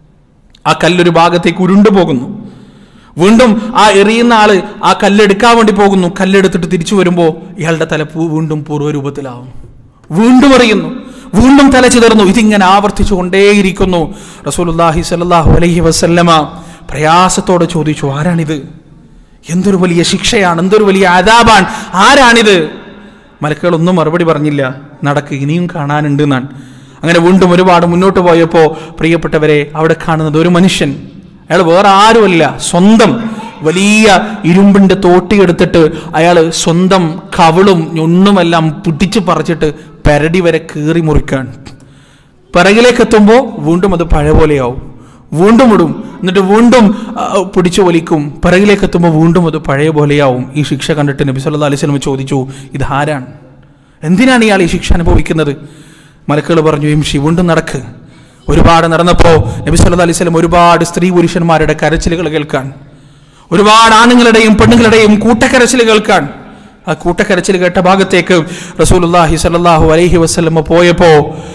ആ കല്ലൊരു ഭാഗത്തേക്ക് ഉരുണ്ടുപോകുന്നു വീണ്ടും ആ എറിയുന്ന ആള് ആ കല്ലെടുക്കാൻ വേണ്ടി പോകുന്നു കല്ലെടുത്തിട്ട് തിരിച്ചു വരുമ്പോൾ ഇയാളുടെ തല പൂ- വീണ്ടും പൂർവ്വരൂപത്തിലാവും വീണ്ടും എറിയുന്നു വീണ്ടും തല ചിതറുന്നു ഇതിങ്ങനെ ആവർത്തിച്ചു കൊണ്ടേയിരിക്കുന്നു റസൂലുല്ലാഹി സല്ലല്ലാഹു അലൈഹി വസല്ലമ പ്രയാസത്തോടെ ചോദിച്ചു ആരാണിത് എന്തൊരു വലിയ ശിക്ഷയാണ് എന്തൊരു വലിയ ആദാബാണ് ആരാണിത് മലക്കുകൾ ഒന്നും മറുപടി പറഞ്ഞില്ല നടക്ക് ഇനിയും കാണാനുണ്ട് എന്നാണ് അങ്ങനെ വീണ്ടും ഒരുപാട് മുന്നോട്ട് പോയപ്പോൾ പ്രിയപ്പെട്ടവരെ അവിടെ കാണുന്നത് ഒരു മനുഷ്യൻ അയാൾ വേറെ ആരുമല്ല സ്വന്തം വലിയ ഇരുമ്പിന്റെ തോട്ടി എടുത്തിട്ട് അയാൾ സ്വന്തം കവിളും ഞൊണ്ണുമെല്ലാം പിടിച്ച് പറിച്ചിട്ട് പെരടി വരെ കീറി മുറിക്കാൻ പിറകിലേക്ക് എത്തുമ്പോൾ വീണ്ടും അത് പഴയ പോലെയാവും വീണ്ടും ഇടും എന്നിട്ട് വീണ്ടും ആ, പിടിച്ചു വലിക്കും പിറകിലേക്ക് എത്തുമ്പോൾ വീണ്ടും അത് പഴയ പോലെയാവും ഈ ശിക്ഷ കണ്ടിട്ട് നബി സല്ലല്ലാഹു അലൈഹി വസല്ലം ചോദിച്ചു ഇത് ആരാണ് എന്തിനാണ് ഇയാൾ ഈ ശിക്ഷ അനുഭവിക്കുന്നത് മലക്കുകൾ പറഞ്ഞു ഇംഷി വീണ്ടും നടക്ക് ഒരുപാട് നടന്നപ്പോൾ നബി സല്ലല്ലാഹു അലൈഹി വസല്ലം ഒരുപാട് സ്ത്രീ പുരുഷന്മാരുടെ കരച്ചിലുകൾ കേൾക്കാൻ ഒരുപാട് ആണുങ്ങളുടെയും പെണ്ണുങ്ങളുടെയും കൂട്ടക്കരച്ചിൽ കേൾക്കാൻ ആ കൂട്ടക്കരച്ചിൽ കേട്ട ഭാഗത്തേക്ക് റസൂലുള്ളാഹി സ്വല്ലല്ലാഹു അലൈഹി വസല്ലമ പോയപ്പോ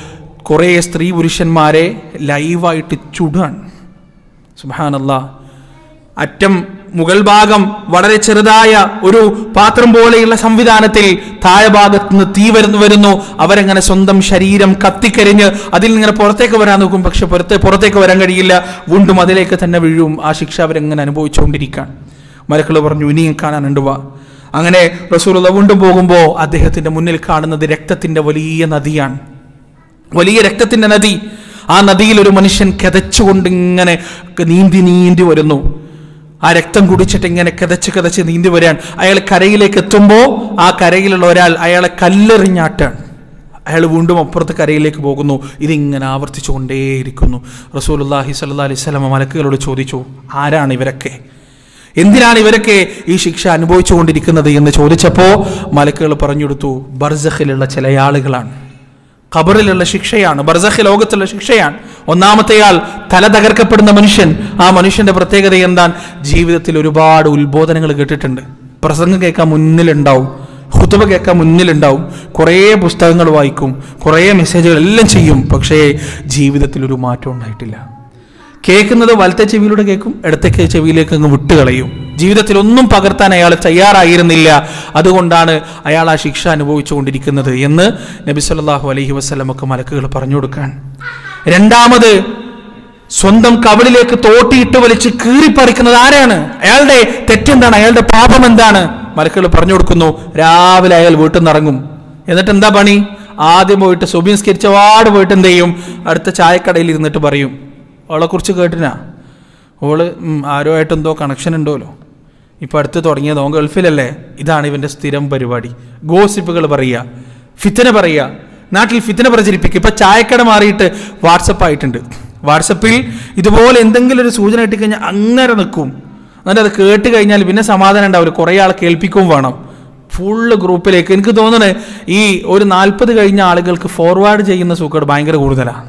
കുറേ സ്ത്രീ പുരുഷന്മാരെ ലൈവായിട്ട് ചുടാൻ സുബ്ഹാനല്ലാ അറ്റം മുകൾ ഭാഗം വളരെ ചെറുതായ ഒരു പാത്രം പോലെയുള്ള സംവിധാനത്തിൽ താഴെ ഭാഗത്ത് നിന്ന് തീ വരുന്നു വരുന്നു അവരെങ്ങനെ സ്വന്തം ശരീരം കത്തിക്കരിഞ്ഞ് അതിൽ നിന്ന് ഇങ്ങനെ പുറത്തേക്ക് വരാൻ നോക്കും പക്ഷെ പുറത്തെ പുറത്തേക്ക് വരാൻ കഴിയില്ല വീണ്ടും അതിലേക്ക് തന്നെ വീഴും ആ ശിക്ഷ അവരെങ്ങനെ അനുഭവിച്ചുകൊണ്ടിരിക്കാൻ മലക്കൾ പറഞ്ഞു ഇനിയും കാണാനുണ്ട് വാ അങ്ങനെ റസൂലുള്ള വീണ്ടും പോകുമ്പോൾ അദ്ദേഹത്തിന്റെ മുന്നിൽ കാണുന്നത് രക്തത്തിന്റെ വലിയ നദിയാണ് വലിയ രക്തത്തിന്റെ നദി ആ നദിയിൽ ഒരു മനുഷ്യൻ കിതച്ചുകൊണ്ട് ഇങ്ങനെ നീന്തി നീന്തി വരുന്നു ആ രക്തം കുടിച്ചിട്ട് ഇങ്ങനെ കിതച്ച് കിതച്ച് നീന്തി വരാൻ അയാൾ കരയിലേക്ക് എത്തുമ്പോൾ ആ കരയിലുള്ള ഒരാൾ അയാളെ കല്ലെറിഞ്ഞാട്ടാണ് അയാൾ വീണ്ടും അപ്പുറത്ത് കരയിലേക്ക് പോകുന്നു ഇതിങ്ങനെ ആവർത്തിച്ചു കൊണ്ടേയിരിക്കുന്നു റസൂലുല്ലാഹി സല്ലാ അലൈഹി സ്വലമ മലക്കുകളോട് ചോദിച്ചു ആരാണ് ഇവരൊക്കെ എന്തിനാണ് ഇവരൊക്കെ ഈ ശിക്ഷ അനുഭവിച്ചുകൊണ്ടിരിക്കുന്നത് എന്ന് ചോദിച്ചപ്പോൾ മലക്കുകൾ പറഞ്ഞെടുത്തു ബർസഖിലുള്ള ചില ആളുകളാണ് ഖബറിലുള്ള ശിക്ഷയാണ് ബർസഖ് ലോകത്തുള്ള ശിക്ഷയാണ് ഒന്നാമത്തെയാൾ തല തകർക്കപ്പെടുന്ന മനുഷ്യൻ ആ മനുഷ്യന്റെ പ്രത്യേകത എന്താണ് ജീവിതത്തിൽ ഒരുപാട് ഉത്ബോധനങ്ങൾ കേട്ടിട്ടുണ്ട് പ്രസംഗം കേൾക്കാൻ മുന്നിലുണ്ടാവും ഹുതുബ കേൾക്കാൻ മുന്നിലുണ്ടാവും കുറേ പുസ്തകങ്ങൾ വായിക്കും കുറേ മെസ്സേജുകൾ എല്ലാം ചെയ്യും പക്ഷേ ജീവിതത്തിൽ ഒരു മാറ്റം ഉണ്ടായിട്ടില്ല കേൾക്കുന്നത് വലത്തെ ചെവിയിലൂടെ കേൾക്കും ഇടത്തെ ചെവിയിലേക്ക് അങ്ങ് വിട്ടുകളയും ജീവിതത്തിൽ ഒന്നും പകർത്താൻ അയാൾ തയ്യാറായിരുന്നില്ല അതുകൊണ്ടാണ് അയാൾ ആ ശിക്ഷ അനുഭവിച്ചുകൊണ്ടിരിക്കുന്നത് എന്ന് നബി സല്ലല്ലാഹു അലൈഹി വസല്ലമക്ക് മലക്കുകൾ പറഞ്ഞു കൊടുക്കാൻ രണ്ടാമത് സ്വന്തം കവിളിലേക്ക് തോട്ടിയിട്ട് വലിച്ച് കീറിപ്പറിക്കുന്നത് ആരാണ് അയാളുടെ തെറ്റെന്താണ് അയാളുടെ പാപം എന്താണ് മലക്കുകൾ പറഞ്ഞു കൊടുക്കുന്നു രാവിലെ അയാൾ വീട്ടിൽ നിന്ന് ഇറങ്ങും എന്നിട്ട് എന്താ പണി ആദ്യം പോയിട്ട് സുബിൻസ്കരിച്ച വാട് പോയിട്ട് എന്ത് ചെയ്യും അടുത്ത ചായക്കടയിൽ ഇരുന്നിട്ട് പറയും അവളെ കുറിച്ച് കേട്ടിനാ ഓള് ഉം, ആരുമായിട്ട് എന്തോ കണക്ഷൻ ഉണ്ടോലോ ഇപ്പൊ അടുത്ത് തുടങ്ങിയത് ഓൻ ഗൾഫിലല്ലേ ഇതാണ് ഇവന്റെ സ്ഥിരം പരിപാടി ഗോസിപ്പുകൾ പറയുക ഫിത്തന പറയുക നാട്ടിൽ ഫിത്തന പ്രചരിപ്പിക്കുക ഇപ്പൊ ചായക്കട മാറിയിട്ട് വാട്സപ്പ് ആയിട്ടുണ്ട് വാട്സപ്പിൽ ഇതുപോലെ എന്തെങ്കിലും ഒരു സൂചന കിട്ടിക്കഴിഞ്ഞാൽ അങ്ങനെ നിൽക്കും എന്നിട്ട് അത് കേട്ട് കഴിഞ്ഞാൽ പിന്നെ സമാധാനം ഉണ്ടാവില്ല കുറേ ആൾ കേൾപ്പിക്കും വേണം ഫുള്ള് ഗ്രൂപ്പിലേക്ക് എനിക്ക് തോന്നുന്നത് ഈ ഒരു നാൽപ്പത് കഴിഞ്ഞ ആളുകൾക്ക് ഫോർവേഡ് ചെയ്യുന്ന സൂക്കേട് ഭയങ്കര കൂടുതലാണ്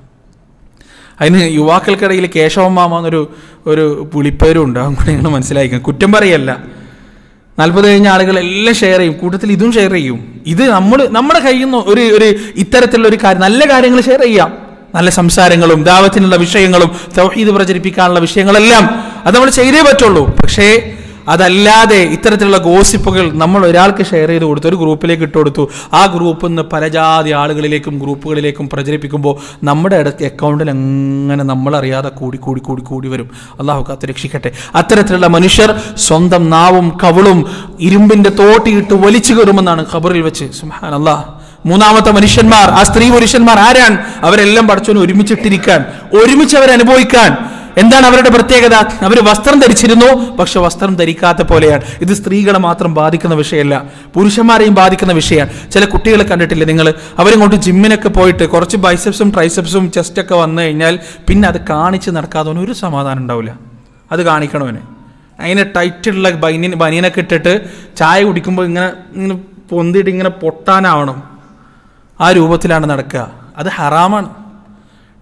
അതിന് യുവാക്കൾക്കിടയിൽ കേശവൻ മാമ എന്നൊരു ഒരു പുളിപ്പേരും ഉണ്ട് അതും കൂടെ നിങ്ങൾ മനസ്സിലായിരിക്കും കുറ്റം പറയല്ല നാൽപ്പത് കഴിഞ്ഞ ആളുകൾ എല്ലാം ഷെയർ ചെയ്യും കൂട്ടത്തിൽ ഇതും ഷെയർ ചെയ്യും ഇത് നമ്മൾ നമ്മുടെ കയ്യിൽ നിന്ന് ഒരു ഒരു ഇത്തരത്തിലുള്ള ഒരു കാര്യം നല്ല കാര്യങ്ങൾ ഷെയർ ചെയ്യാം നല്ല സംസാരങ്ങളും ദാവത്തിനുള്ള വിഷയങ്ങളും തൗഹീദ് പ്രചരിപ്പിക്കാനുള്ള വിഷയങ്ങളെല്ലാം അത് നമ്മൾ ചെയ്തേ പറ്റുള്ളൂ പക്ഷേ അതല്ലാതെ ഇത്തരത്തിലുള്ള ഗോസിപ്പുകൾ നമ്മൾ ഒരാൾക്ക് ഷെയർ ചെയ്ത് കൊടുത്തു ഒരു ഗ്രൂപ്പിലേക്ക് ഇട്ട് കൊടുത്തു ആ ഗ്രൂപ്പിൽ നിന്ന് പല ജാതി ആളുകളിലേക്കും ഗ്രൂപ്പുകളിലേക്കും പ്രചരിപ്പിക്കുമ്പോൾ നമ്മുടെ ഇടയ്ക്ക് അക്കൗണ്ടിൽ അങ്ങനെ നമ്മളറിയാതെ കൂടി കൂടി കൂടി കൂടി വരും അള്ളാഹു കാത്ത് രക്ഷിക്കട്ടെ അത്തരത്തിലുള്ള മനുഷ്യർ സ്വന്തം നാവും കവിളും ഇരുമ്പിന്റെ തോട്ടിയിട്ട് വലിച്ചു കയറുമെന്നാണ് ഖബറിൽ വെച്ച് സുഹാൻ അള്ളാഹ് മൂന്നാമത്തെ മനുഷ്യന്മാർ ആ സ്ത്രീ പുരുഷന്മാർ ആരാണ് അവരെല്ലാം പഠിച്ചോന് ഒരുമിച്ചിട്ടിരിക്കാൻ ഒരുമിച്ച് അവരനുഭവിക്കാൻ എന്താണ് അവരുടെ പ്രത്യേകത അവർ വസ്ത്രം ധരിച്ചിരുന്നു പക്ഷെ വസ്ത്രം ധരിക്കാത്ത പോലെയാണ് ഇത് സ്ത്രീകളെ മാത്രം ബാധിക്കുന്ന വിഷയമല്ല പുരുഷന്മാരെയും ബാധിക്കുന്ന വിഷയമാണ് ചില കുട്ടികളെ കണ്ടിട്ടില്ലേ നിങ്ങൾ അവരിങ്ങോട്ട് ജിമ്മിനൊക്കെ പോയിട്ട് കുറച്ച് ബൈസെപ്സും ട്രൈസെപ്സും ചെസ്റ്റൊക്കെ വന്നു കഴിഞ്ഞാൽ പിന്നെ അത് കാണിച്ച് നടക്കാതെ ഒരു സമാധാനം ഉണ്ടാവില്ല അത് കാണിക്കണവന് അതിന് ടൈറ്റുള്ള ബനിയൻ ബനിയനൊക്കെ ഇട്ടിട്ട് ചായ കുടിക്കുമ്പോൾ ഇങ്ങനെ ഇങ്ങനെ പൊന്തിയിട്ട് ഇങ്ങനെ പൊട്ടാനാവണം ആ രൂപത്തിലാണ് നടക്കുക അത് ഹറാമാണ്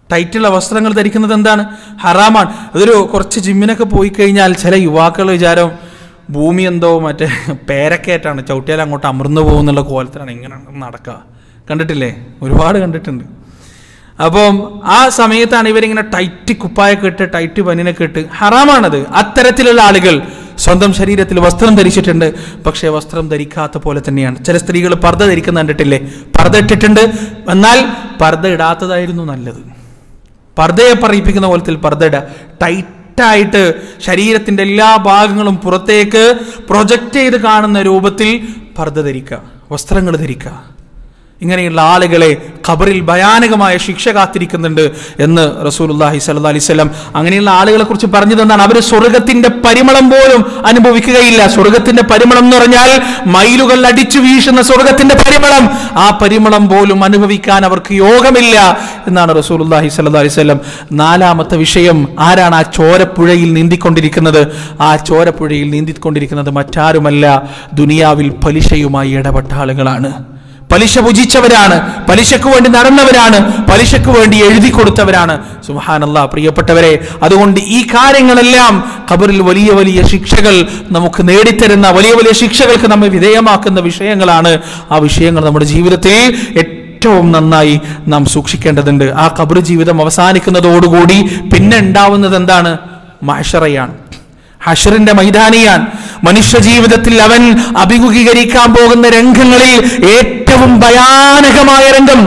ടൈറ്റുള്ള വസ്ത്രങ്ങൾ ധരിക്കുന്നത് എന്താണ് ഹറാമാണ് അതൊരു കുറച്ച് ജിമ്മിനൊക്കെ പോയി കഴിഞ്ഞാൽ ചില യുവാക്കൾ വിചാരം ഭൂമി എന്തോ മറ്റേ പേരക്കേറ്റാണ് ചവിട്ടിയാൽ അങ്ങോട്ട് അമർന്നു പോകുന്നുള്ള കോലത്തിലാണ് ഇങ്ങനെ നടക്കുക കണ്ടിട്ടില്ലേ ഒരുപാട് കണ്ടിട്ടുണ്ട് അപ്പം ആ സമയത്താണ് ഇവരിങ്ങനെ ടൈറ്റ് കുപ്പായൊക്കെ ഇട്ട് ടൈറ്റ് പനിനൊക്കെ ഇട്ട് ഹറാമാണത് അത്തരത്തിലുള്ള ആളുകൾ സ്വന്തം ശരീരത്തിൽ വസ്ത്രം ധരിച്ചിട്ടുണ്ട് പക്ഷേ വസ്ത്രം ധരിക്കാത്ത പോലെ തന്നെയാണ് ചില സ്ത്രീകൾ പർദ്ദ ധരിക്കുന്ന കണ്ടിട്ടില്ലേ പർദ്ദ ഇട്ടിട്ടുണ്ട് എന്നാൽ പർദ്ദ ഇടാത്തതായിരുന്നു നല്ലത് പർദ്ദയെ പറയിപ്പിക്കുന്ന പോലത്തിൽ പർദ്ദ ഇടുക ടൈറ്റായിട്ട് ശരീരത്തിന്റെ എല്ലാ ഭാഗങ്ങളും പുറത്തേക്ക് പ്രൊജക്റ്റ് ചെയ്ത് കാണുന്ന രൂപത്തിൽ പർദ്ദ ധരിക്കുക വസ്ത്രങ്ങൾ ധരിക്കുക ഇങ്ങനെയുള്ള ആളുകളെ ഖബറിൽ ഭയാനകമായ ശിക്ഷ കാത്തിരിക്കുന്നുണ്ട് എന്ന് റസൂലുല്ലാഹി സല്ലല്ലാഹി അലൈഹി വസല്ലം അങ്ങനെയുള്ള ആളുകളെ കുറിച്ച് പറഞ്ഞു തന്നാണ് അവർ സ്വർഗത്തിന്റെ പരിമളം പോലും അനുഭവിക്കുകയില്ല സ്വർഗത്തിന്റെ പരിമളം എന്ന് പറഞ്ഞാൽ മൈലുകൾ അടിച്ചു വീശുന്ന സ്വർഗത്തിന്റെ പരിമളം ആ പരിമളം പോലും അനുഭവിക്കാൻ അവർക്ക് യോഗമില്ല എന്നാണ് റസൂലുല്ലാഹി സല്ലല്ലാഹി അലൈഹി വസല്ലം നാലാമത്തെ വിഷയം ആരാണ് ആ ചോരപ്പുഴയിൽ നീന്തിക്കൊണ്ടിരിക്കുന്നത് ആ ചോരപ്പുഴയിൽ നീന്തിക്കൊണ്ടിരിക്കുന്നത് മറ്റാരുമല്ല ദുനിയാവിൽ പലിശയുമായി ഇടപെട്ട ആളുകളാണ് പലിശ ഭുജിച്ചവരാണ് പലിശക്ക് വേണ്ടി നടന്നവരാണ് പലിശക്ക് വേണ്ടി എഴുതി കൊടുത്തവരാണ് സുഹാനല്ല പ്രിയപ്പെട്ടവരെ അതുകൊണ്ട് ഈ കാര്യങ്ങളെല്ലാം ഖബറിൽ വലിയ വലിയ ശിക്ഷകൾ നമുക്ക് നേടിത്തരുന്ന വലിയ വലിയ ശിക്ഷകൾക്ക് നമ്മെ വിധേയമാക്കുന്ന വിഷയങ്ങളാണ് ആ വിഷയങ്ങൾ നമ്മുടെ ജീവിതത്തിൽ ഏറ്റവും നന്നായി നാം സൂക്ഷിക്കേണ്ടതുണ്ട് ആ ഖബർ ജീവിതം അവസാനിക്കുന്നതോടുകൂടി പിന്നെ ഉണ്ടാവുന്നത് എന്താണ് മാഷറയാണ് ഹഷറിന്റെ മൈതാനിയാൻ മനുഷ്യ ജീവിതത്തിൽ അവൻ അഭിമുഖീകരിക്കാൻ പോകുന്ന രംഗങ്ങളിൽ ഏറ്റവും ഭയാനകമായ രംഗം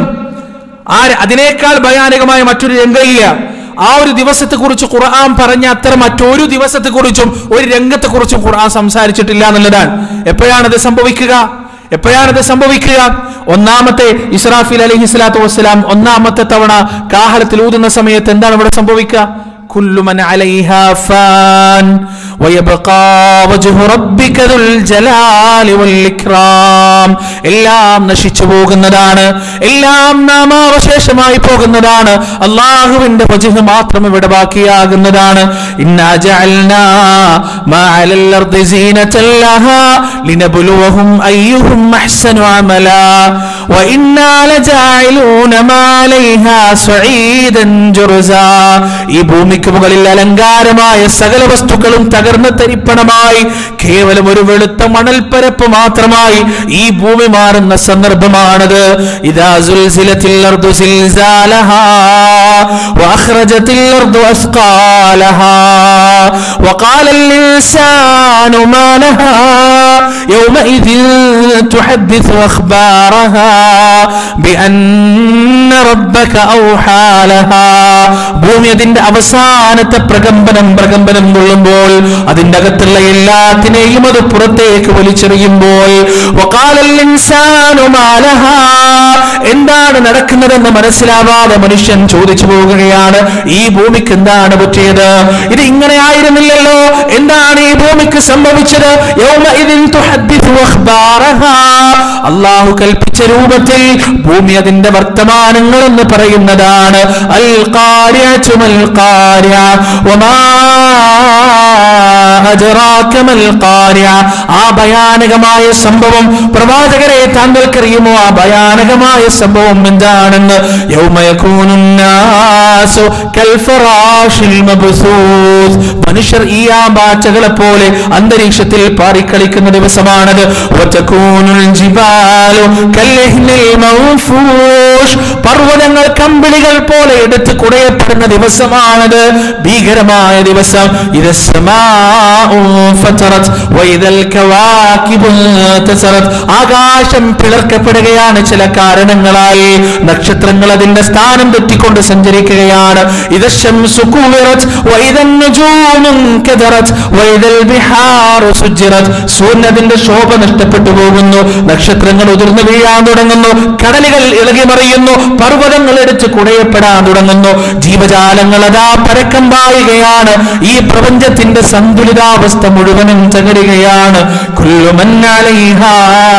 ആ അതിനേക്കാൾ ഭയാനകമായ മറ്റൊരു രംഗമില്ല ആ ഒരു ദിവസത്തെക്കുറിച്ച് ഖുർആൻ പറഞ്ഞ അത്ര മറ്റൊരു ദിവസത്തെക്കുറിച്ചും ഒരു രംഗത്തെക്കുറിച്ചും ഖുർആൻ സംസാരിച്ചിട്ടില്ല എന്നുള്ളതാണ് എപ്പോഴാണത് സംഭവിക്കുക എപ്പോഴാണത് സംഭവിക്കുക ഒന്നാമത്തെ ഇസ്രാഫിൽ അലഹി സ്വലാത്തു വസ്സലാം ഒന്നാമത്തെ തവണ കാഹളത്തിൽ ഊതുന്ന സമയത്ത് എന്താണ് ഇവിടെ സംഭവിക്കുക كل من عليها فان ويبقى وجه ربك ذو الجلال والإكرام എല്ലാം നശിച്ചു പോകുന്നതാണ് എല്ലാം നാമാവശേഷമായി പോകുന്നതാണ് അള്ളാഹുവിന്റെ വജഹ് മാത്രം ഇവിടെ ബാക്കിയാകുന്നതാണ് ഇന്നാ ജഅൽനാ മാ അലൽ അർദി സീനതൻ ലഹാ ലിനബ്ലുവഹും അയ്യുഹും അഹ്സനു അമലാ വഇന്നാ ലജാഇലൂന മാ അലൈഹാ സഈദൻ ജുർസാ ഈ ഭൂമിക്ക് മുകളിൽ അലങ്കാരമായ സകല വസ്തുക്കളും തകർന്ന തരിപ്പണമായി കേവലം ഒരു വെളുത്ത മണൽപ്പരപ്പ് മാത്രമായി ഈ ഭൂമി മാറുന്ന സന്ദർഭമാണത് ഇതാ സുൽസിലത്തിൽ അർദു സിൽസാലഹാ وأخرجت الأرض أثقالها وقال الإنسان ما لها يومئذ تحدث أخبارها بأن ربك أوحى لها ഭൂമി അതിന്റെ അവസാനത്തെ പ്രകമ്പനം പ്രകമ്പനം കൊള്ളുമ്പോൾ അതിന്റെ അകത്തുള്ള എല്ലാത്തിനെയും അത് പുറത്തേക്ക് വലിച്ചെറിയുമ്പോൾ വഖാലൽ ഇൻസാനു മാ ലഹാ എന്താണ് നടക്കുന്നതെന്ന് മനസ്സിലാവാതെ മനുഷ്യൻ ചോദിച്ചു പോവുകയാണ് ഈ ഭൂമിക്ക് എന്താണ് പറ്റിയത് ഇത് ഇങ്ങനെ ആയിരുന്നില്ലല്ലോ എന്താണ് ഈ ഭൂമിക്ക് സംഭവിച്ചത് യൗമഇദിൻ തുഹദ്ദിഥു അഖ്ബാറഹാ അള്ളാഹു കൽപ്പിച്ച രൂപത്തിൽ ഭൂമി അതിന്റെ വർത്തമാനങ്ങൾ എന്ന് പറയുന്നതാണ് അൽ ഖാരിഅതു മൽ ഖാരിഅ വമാ അദ്റാക മൽ ഖാരിഅ ആ ഭയാനകമായ സംഭവം പ്രവാചകരെ താങ്കൾക്കറിയുമോ ആ ഭയാനകമായ സംഭവം എന്താണെന്ന് യൗമ യകൂനുൻ നാസു കൽ ഫറാഷിൽ മബ്സൂസ് മനുഷ്യർ ഈ ആമ്പാച്ചകളെ പോലെ അന്തരീക്ഷത്തിൽ പാറിക്കളിക്കുന്ന ദിവസമാണത് വതകൂനുൽ ജിബാലു കൽഹിനിൽ മൗഫൂഷ് പർവ്വതങ്ങൾ കമ്പിളികൾ പോലെ എടുത്ത് കുടയപ്പെടുന്ന ദിവസമാണത് ഭീകരമായ ദിവസം ഇത് ആകാശം പിളർക്കപ്പെടുകയാണ് ചില കാരണങ്ങളാൽ നക്ഷത്രങ്ങൾ അതിന്റെ സ്ഥാനം തെറ്റിക്കൊണ്ട് സഞ്ചരിക്കുകയാണ് ഇത് സൂര്യനതിന്റെ ശോഭ നഷ്ടപ്പെട്ടു പോകുന്നു നക്ഷത്രങ്ങൾ ഉതിർന്നു വീഴാൻ തുടങ്ങുന്നു കടലുകൾ ഇളകി മറിയുന്നു പർവ്വതങ്ങൾ എടുത്ത് കുടയപ്പെടാൻ തുടങ്ങുന്നു ജീവജാലങ്ങൾ അതാ പരക്കം പായുകയാണ് ഈ പ്രപഞ്ചത്തിന്റെ സന്തുലിതാവസ്ഥ മുഴുവനും തകരുകയാണ് കുല്ലുമൻ അലൈഹാ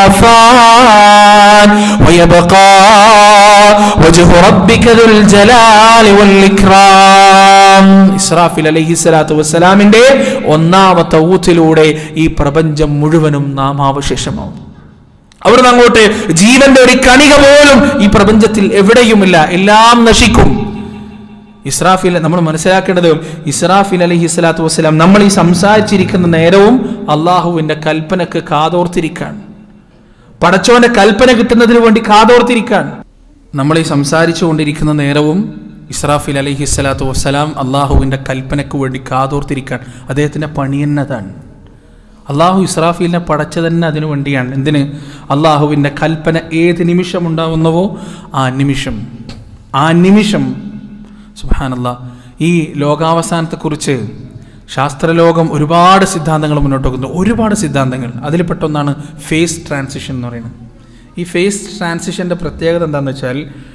ഫാൻ വയബ്ഖാ വജ്ഹു റബ്ബിക ദുൽ ജലാലി വൽ ഇക്റാം ഇസ്രാഫിൽ അലൈഹിസ്സലാത്തു വസ്സലാമിന്റെ ഒന്നാമത്തെ ഊത്തിലൂടെ ഈ പ്രപഞ്ചം മുഴുവനും നാമാവശേഷമാവും അവിടുന്ന് അങ്ങോട്ട് ജീവന്റെ ഒരു കണിക പോലും ഈ പ്രപഞ്ചത്തിൽ എവിടെയുമില്ല എല്ലാം നശിക്കും ഇസ്രാഫിൽ നമ്മൾ മനസ്സിലാക്കേണ്ടത് ഇസ്രാഫിൽ അലഹി സ്വലാത്തു വസ്സലാം നമ്മൾ ഈ സംസാരിച്ചിരിക്കുന്ന നേരവും അള്ളാഹുവിൻ്റെ കൽപ്പനക്ക് കാതോർത്തിരിക്കാൻ പടച്ചോന്റെ കൽപ്പന കിട്ടുന്നതിന് വേണ്ടി കാതോർത്തിരിക്കാൻ നമ്മൾ ഈ സംസാരിച്ചു കൊണ്ടിരിക്കുന്ന നേരവും ഇസ്രാഫിൽ അലഹി സ്വലാത്തു വസ്സലാം അള്ളാഹുവിൻ്റെ കൽപ്പനയ്ക്ക് വേണ്ടി കാതോർത്തിരിക്കാൻ അദ്ദേഹത്തിൻ്റെ പണി എന്നതാണ് അള്ളാഹു ഇസ്രാഫീലിനെ പടച്ച തന്നെ അതിനു വേണ്ടിയാണ് എന്തിന് അള്ളാഹുവിൻ്റെ കൽപ്പന ഏത് നിമിഷം ഉണ്ടാവുന്നുവോ ആ നിമിഷം ആ നിമിഷം സുഹാനല്ല ഈ ലോകാവസാനത്തെക്കുറിച്ച് ശാസ്ത്രലോകം ഒരുപാട് സിദ്ധാന്തങ്ങൾ മുന്നോട്ട് വെക്കുന്നു ഒരുപാട് സിദ്ധാന്തങ്ങൾ അതിൽപ്പെട്ട ഒന്നാണ് ഫേസ് ട്രാൻസിഷൻ എന്ന് പറയുന്നത് ഈ ഫേസ് ട്രാൻസിഷൻ്റെ പ്രത്യേകത എന്താണെന്ന് വെച്ചാൽ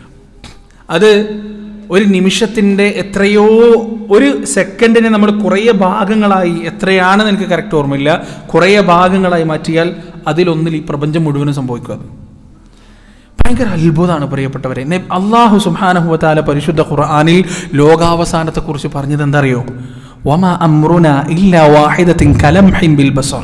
അത് ഒരു നിമിഷത്തിൻ്റെ എത്രയോ ഒരു സെക്കൻഡിനെ നമ്മൾ കുറേ ഭാഗങ്ങളായി എത്രയാണെന്ന് എനിക്ക് കറക്റ്റ് ഓർമ്മയില്ല കുറേ ഭാഗങ്ങളായി മാറ്റിയാൽ അതിലൊന്നിൽ ഈ പ്രപഞ്ചം മുഴുവനും സംഭവിക്കും അത് ഭയങ്കര അത്ഭുതമാണ് പ്രിയപ്പെട്ടവരെ നെ- അള്ളാഹു സുഹാനഹുവത്താല പരിശുദ്ധ ഖുർആാനിൽ ലോകാവസാനത്തെക്കുറിച്ച് പറഞ്ഞത് എന്താ അറിയോ വമ അമ്രുന ഇല്ല വാഹിദത്തിൻ കലംഹിൻ ബിൽ ബസർ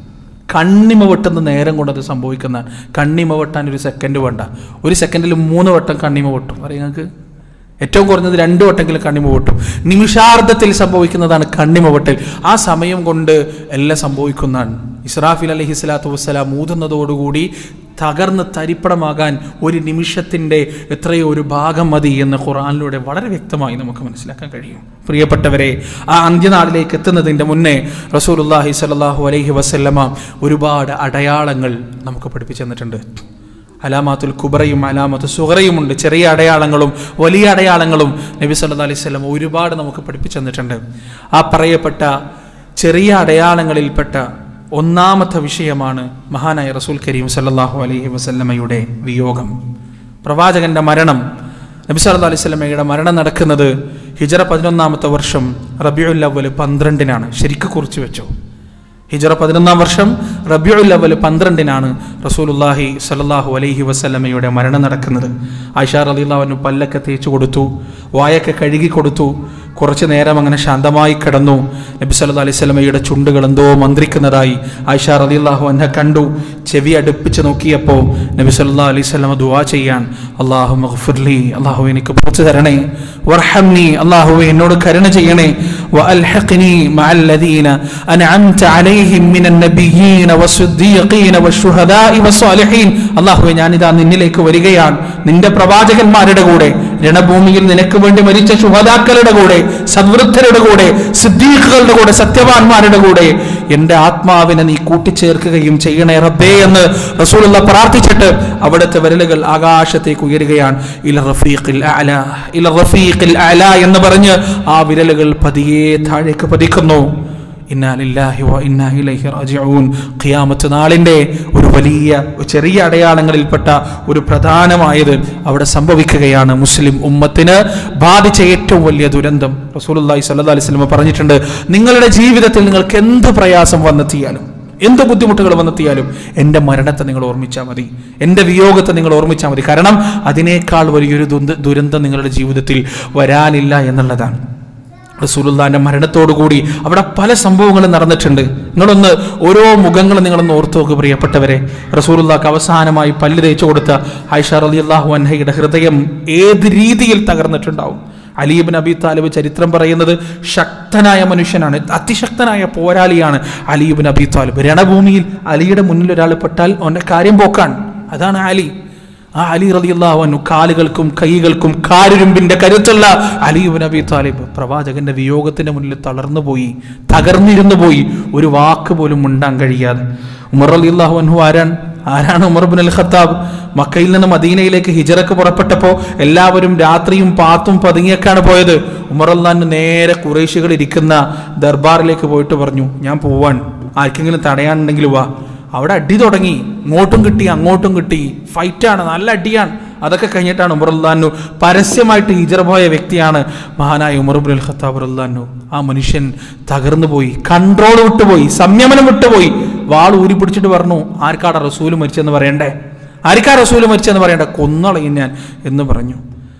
കണ്ണിമ വെട്ടുന്ന നേരം കൊണ്ട് അത് സംഭവിക്കുന്ന കണ്ണിമ വെട്ടാൻ ഒരു സെക്കൻഡ് വേണ്ട ഒരു സെക്കൻഡിൽ മൂന്ന് വട്ടം കണ്ണിമ വെട്ടും അറിയാം നിങ്ങൾക്ക് ഏറ്റവും കുറഞ്ഞത് രണ്ട് വട്ടെങ്കിലും കണ്ണിമ വെട്ടും നിമിഷാർദ്ധത്തിൽ സംഭവിക്കുന്നതാണ് കണ്ണിമ വെട്ടൽ ആ സമയം കൊണ്ട് എല്ലാം സംഭവിക്കുന്നതാണ് ഇസ്രാഫിൽ അലഹി സ്വലാത്തു വസ്സലാം ഊതുന്നതോടുകൂടി തകർന്ന് തരിപ്പടമാകാൻ ഒരു നിമിഷത്തിൻ്റെ എത്രയോ ഒരു ഭാഗം മതി എന്ന് ഖുറാനിലൂടെ വളരെ വ്യക്തമായി നമുക്ക് മനസ്സിലാക്കാൻ കഴിയും പ്രിയപ്പെട്ടവരെ ആ അന്ത്യനാളിലേക്ക് എത്തുന്നതിൻ്റെ മുന്നേ റസൂലുല്ലാഹി സ്വല്ലല്ലാഹു അലൈഹി വസല്ലമ ഒരുപാട് അടയാളങ്ങൾ നമുക്ക് പഠിപ്പിച്ചു തന്നിട്ടുണ്ട് അലാമാത്തുൽ കുബറയും അലാമത്തു സുഹറയും ഉണ്ട് ചെറിയ അടയാളങ്ങളും വലിയ അടയാളങ്ങളും നബി സല്ലല്ലാഹു അലൈഹി വസല്ലം ഒരുപാട് നമുക്ക് പഠിപ്പിച്ചു തന്നിട്ടുണ്ട് ആ പറയപ്പെട്ട ചെറിയ അടയാളങ്ങളിൽപ്പെട്ട ഒന്നാമത്തെ വിഷയമാണ് മഹാനായ റസൂൽ കരീം സല്ലല്ലാഹു അലൈഹി വസല്ലമയുടെ വിയോഗം പ്രവാചകന്റെ മരണം നബി സല്ലല്ലാഹു അലൈഹി വസല്ലമയുടെ മരണം നടക്കുന്നത് ഹിജറ പതിനൊന്നാമത്തെ വർഷം റബിയുൽ അവൽ പന്ത്രണ്ടിനാണ് ശരിക്ക് കുറിച്ച് വെച്ചോ ഹിജറ പതിനൊന്നാം വർഷം റബിയുൽ അവൽ പന്ത്രണ്ടിനാണ് റസൂലുല്ലാഹി സല്ലല്ലാഹു അലൈഹി വസല്ലമയുടെ മരണം നടക്കുന്നത് ആയിഷ റളിയല്ലാഹു പല്ലൊക്കെ തേച്ച് കൊടുത്തു വായൊക്കെ കഴുകി കൊടുത്തു കുറച്ചു നേരം അങ്ങനെ ശാന്തമായി കിടന്നു നബി സല്ലല്ലാഹു അലൈഹി വസല്ലമയുടെ ചുണ്ടുകൾ എന്തോ മന്ത്രിക്കുന്നതായി ആയിഷ റളിയല്ലാഹു അൻഹ കണ്ടു ചെവി അടുപ്പിച്ച് നോക്കിയപ്പോൾ നബി സല്ലല്ലാഹു അലൈഹി വസല്ലമ ദുആ ചെയ്യാൻ അല്ലാഹു മഗ്ഫിർലി അല്ലാഹു എനിക്ക് പുറത്തു തരണേ വർഹംനി അല്ലാഹു എന്നോട് കരുണ ചെയ്യണേ وألحقني مع الذين أنعمت عليهم من النبيين والصديقين والشهداء والصالحين അള്ളാഹുവെ ഞാനിതാ നിന്നിലേക്ക് വരികയാണ് നിന്റെ പ്രവാചകന്മാരുടെ കൂടെ രണഭൂമിയിൽ നിനക്ക് വേണ്ടി മരിച്ച ശുഹദാക്കളുടെ കൂടെ സദ്വൃദ്ധരുടെ കൂടെ സിദ്ദീഖുകളുടെ കൂടെ സത്യവാന്മാരുടെ കൂടെ എന്റെ ആത്മാവിനെ നീ കൂട്ടിച്ചേർക്കുകയും ചെയ്യണേ റബ്ബേ എന്ന് റസൂലുള്ള പ്രാർത്ഥിച്ചിട്ട് അവിടുത്തെ വിരലുകൾ ആകാശത്തേക്ക് ഉയരുകയാണ് ഇല റഫീഖിൽ അഅല ഇല റഫീഖിൽ അഅല എന്ന് പറഞ്ഞ് ആ വിരലുകൾ പതിയെ താഴേക്ക് പതിക്കുന്നു ഇന്നാലില്ലാഹി വ ഇന്നാ ഇലൈഹി റാജിഊൻ ഖിയാമത്ത് നാളിൻ്റെ ഒരു വലിയ ചെറിയ അടയാളങ്ങളിൽപ്പെട്ട ഒരു പ്രധാനമായത് അവിടെ സംഭവിക്കുകയാണ് മുസ്ലിം ഉമ്മത്തിന് ബാധിച്ച ഏറ്റവും വലിയ ദുരന്തം റസൂലുള്ളാഹി സ്വല്ലല്ലാഹി അലൈഹി വസല്ലം പറഞ്ഞിട്ടുണ്ട് നിങ്ങളുടെ ജീവിതത്തിൽ നിങ്ങൾക്ക് എന്ത് പ്രയാസം വന്നെത്തിയാലും എന്ത് ബുദ്ധിമുട്ടുകൾ വന്നെത്തിയാലും എൻ്റെ മരണത്തെ നിങ്ങൾ ഓർമ്മിച്ചാൽ മതി എൻ്റെ വിയോഗത്തെ നിങ്ങൾ ഓർമ്മിച്ചാൽ മതി കാരണം അതിനേക്കാൾ വലിയൊരു ദുന്ത- ദുരന്തം നിങ്ങളുടെ ജീവിതത്തിൽ വരാനില്ല എന്നുള്ളതാണ് റസൂലുള്ളാന്റെ മരണത്തോടുകൂടി അവിടെ പല സംഭവങ്ങളും നടന്നിട്ടുണ്ട് നിങ്ങളൊന്ന് ഓരോ മുഖങ്ങളും നിങ്ങളൊന്ന് ഓർത്തു നോക്ക് പ്രിയപ്പെട്ടവരെ റസൂലുള്ളാക്ക് അവസാനമായി പല്ല് തേച്ചു കൊടുത്ത ആയിഷ റളിയല്ലാഹു അൻഹയുടെ ഹൃദയം ഏത് രീതിയിൽ തകർന്നിട്ടുണ്ടാവും അലീബിൻ അബി താലിബ് ചരിത്രം പറയുന്നത് ശക്തനായ മനുഷ്യനാണ് അതിശക്തനായ പോരാളിയാണ് അലീബിൻ അബി താലിബ് രണഭൂമിയിൽ അലിയുടെ മുന്നിൽ ഒരാൾ പെട്ടാൽ അവൻ്റെ കാര്യം പോക്കാൻ അതാണ് അലി ആ അലി റളിയല്ലാഹു അൻഹു കാലുകൾക്കും കൈകൾക്കും കാരുരുമ്പിന്റെ കരുത്തുള്ള അലിയുബ് നബി താലിബ് പ്രവാചകന്റെ വിയോഗത്തിന്റെ മുന്നിൽ തളർന്നു പോയി തകർന്നിരുന്നു പോയി ഒരു വാക്ക് പോലും മുണ്ടാൻ കഴിയാതെ ഉമർ റളിയല്ലാഹു അൻഹു ആരാണ് ആരാണ് ഉമർ ബിൻ അൽ ഖത്താബ് മക്കയിൽ നിന്ന് മദീനയിലേക്ക് ഹിജറക്ക് പുറപ്പെട്ടപ്പോൾ എല്ലാവരും രാത്രിയും പാത്തും പതുങ്ങിയൊക്കെയാണ് പോയത് ഉമർ അള്ളാഹു നേരെ കുറേശികൾ ഇരിക്കുന്ന ദർബാറിലേക്ക് പോയിട്ട് പറഞ്ഞു ഞാൻ പോവാൻ ആർക്കെങ്കിലും തടയാനുണ്ടെങ്കിൽ വാ അവിടെ അടി തുടങ്ങി ഇങ്ങോട്ടും കിട്ടി അങ്ങോട്ടും കിട്ടി ഫൈറ്റാണ് നല്ല അടിയാണ് അതൊക്കെ കഴിഞ്ഞിട്ടാണ് ഉമർ അള്ളാഹു പരസ്യമായിട്ട് ഹിജറ പോയ വ്യക്തിയാണ് മഹാനായ ഉമർ ബുൽ ഖത്താബ് അള്ളാഹു ആ മനുഷ്യൻ തകർന്നു പോയി കൺട്രോൾ വിട്ടുപോയി സംയമനം വിട്ടുപോയി വാൾ ഊരി പിടിച്ചിട്ട് പറഞ്ഞു ആർക്കാടാ റസൂല് മരിച്ചെന്ന് പറയണ്ടേ ആർക്കാ റസൂല് മരിച്ചെന്ന് പറയണ്ടേ കൊന്നളയും ഞാൻ എന്ന് പറഞ്ഞു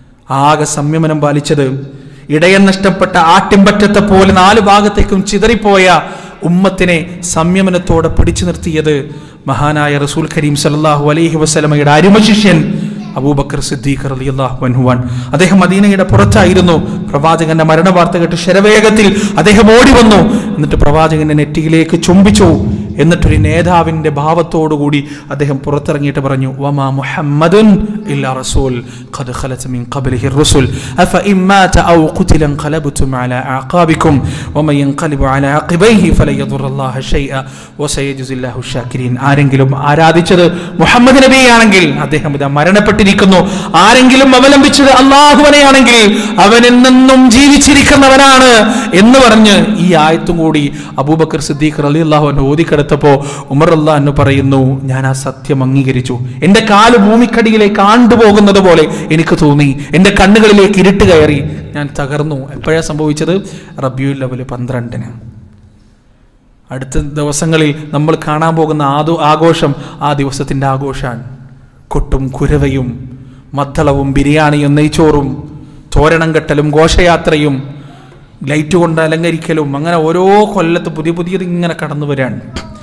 ആകെ സംയമനം പാലിച്ചത് ഇടയൻ നഷ്ടപ്പെട്ട ആട്ടിൻപറ്റത്തെ പോലെ നാല് ഭാഗത്തേക്കും ചിതറിപ്പോയ ഉമ്മത്തിനെ സംയമനത്തോടെ പിടിച്ചു നിർത്തിയത് മഹാനായ റസൂൽ കരീം സല്ലല്ലാഹു അലൈഹി വസല്ലമയുടെ അരുമശിഷ്യൻ അബൂബക്കർ സിദ്ദീഖ് റളിയല്ലാഹു അൻഹുവാൻ അദ്ദേഹം മദീനയുടെ പുറത്തായിരുന്നു പ്രവാചകന്റെ മരണ വാർത്ത കേട്ട് ശരവേഗത്തിൽ അദ്ദേഹം ഓടി വന്നു എന്നിട്ട് പ്രവാചകന്റെ നെറ്റിയിലേക്ക് ചുംബിച്ചു എന്നിട്ടൊരു നേതാവിന്റെ ഭാവത്തോടുകൂടി അദ്ദേഹം പുറത്തിറങ്ങിയിട്ട് പറഞ്ഞു വമാ മുഹമ്മദുൻ ഇല്ലാ റസൂൽ ഖദ് ഖലത് മിൻ ഖബ്ലിഹി الرسل أفإن مات أو قتل انقلبتم على أعقابكم ومن ينقلب على عقبيه فلن يضر الله شيئا وسيجزي الله الشاكرين ആരെങ്കിലും ആരാധിച്ചത് മുഹമ്മദ് നബിയാണെങ്കിൽ അദ്ദേഹം ഇതാ മരണപ്പെട്ടിരിക്കുന്നു ആരെങ്കിലും അവലംബിച്ചത് അള്ളാഹുവനെയാണെങ്കിൽ അവൻ എന്നെന്നും ജീവിച്ചിരിക്കുന്നവനാണ് എന്ന് പറഞ്ഞ് ഈ ആയത്തും കൂടി അബൂബക്കർ സിദ്ദീഖ് അലി അള്ളാഹു ഓതിക്കെടുത്തപ്പോ ഉമർ അള്ളാഹു പറയുന്നു ഞാൻ ആ സത്യം അംഗീകരിച്ചു എന്റെ കാല് ഭൂമിക്കടിയിലേക്ക് ആണ്ടുപോകുന്നത് പോലെ എനിക്ക് തോന്നി എന്റെ കണ്ണുകളിലേക്ക് ഇരുട്ട് കയറി ഞാൻ തകർന്നു എപ്പോഴാണ് സംഭവിച്ചത് റബ്യുൽ ലെവല് പന്ത്രണ്ടിന് അടുത്ത ദിവസങ്ങളിൽ നമ്മൾ കാണാൻ പോകുന്ന ആദോ ആഘോഷം ആ ദിവസത്തിൻ്റെ ആഘോഷമാണ് കൊട്ടും കുരവയും മദ്ദളവും ബിരിയാണിയും നെയ്ച്ചോറും തോരണം കെട്ടലും ഘോഷയാത്രയും ലൈറ്റ് കൊണ്ട് അലങ്കരിക്കലും അങ്ങനെ ഓരോ കൊല്ലത്ത് പുതിയ പുതിയത് ഇങ്ങനെ കടന്നു വരികയാണ്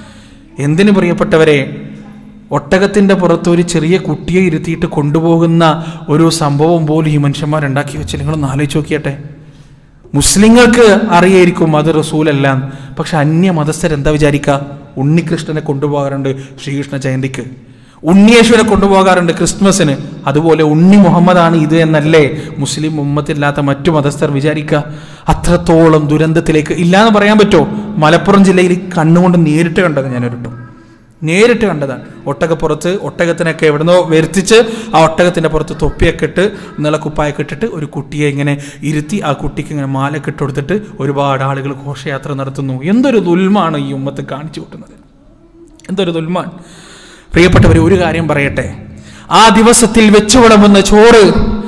എന്തിനു പ്രിയപ്പെട്ടവരെ ഒട്ടകത്തിൻ്റെ പുറത്ത് ഒരു ചെറിയ കുട്ടിയെ ഇരുത്തിയിട്ട് കൊണ്ടുപോകുന്ന ഒരു സംഭവം പോലും ഈ മനുഷ്യന്മാരുണ്ടാക്കി വെച്ച് നിങ്ങളൊന്ന് ആലോചിച്ച് നോക്കിയട്ടെ മുസ്ലിങ്ങൾക്ക് അറിയായിരിക്കും അത് റസൂലല്ല പക്ഷെ അന്യ മതസ്ഥരെന്താ വിചാരിക്കുക ഉണ്ണികൃഷ്ണനെ കൊണ്ടുപോകാറുണ്ട് ശ്രീകൃഷ്ണ ജയന്തിക്ക് ഉണ്ണിയേശുവിനെ കൊണ്ടുപോകാറുണ്ട് ക്രിസ്മസിന് അതുപോലെ ഉണ്ണി മുഹമ്മദാണ് ഇത് എന്നല്ലേ മുസ്ലിം ഉമ്മത്തില്ലാത്ത മറ്റു മതസ്ഥർ വിചാരിക്കുക അത്രത്തോളം ദുരന്തത്തിലേക്ക് ഇല്ലാന്ന് പറയാൻ പറ്റുമോ മലപ്പുറം ജില്ലയിൽ കണ്ണുകൊണ്ട് നേരിട്ട് കണ്ടത് ഞാനൊരിട്ടും നേരിട്ട് കണ്ടതാണ് ഒട്ടകപ്പുറത്ത് ഒട്ടകത്തിനൊക്കെ എവിടുന്നോ വരുത്തിച്ച് ആ ഒട്ടകത്തിൻ്റെ പുറത്ത് തൊപ്പിയൊക്കെ ഇട്ട് നിളക്കുപ്പായൊക്കെ ഇട്ടിട്ട് ഒരു കുട്ടിയെ ഇങ്ങനെ ഇരുത്തി ആ കുട്ടിക്ക് ഇങ്ങനെ മാലൊക്കെ ഇട്ട് കൊടുത്തിട്ട് ഒരുപാട് ആളുകൾ ഘോഷയാത്ര നടത്തുന്നു എന്തൊരു ദുൽമാണ് ഈ ഉമ്മത്ത് കാണിച്ചു കൂട്ടുന്നത് എന്തൊരു ദുൽമാൻ പ്രിയപ്പെട്ടവർ ഒരു കാര്യം പറയട്ടെ ആ ദിവസത്തിൽ വെച്ചു വിളമ്പുന്ന ചോറ്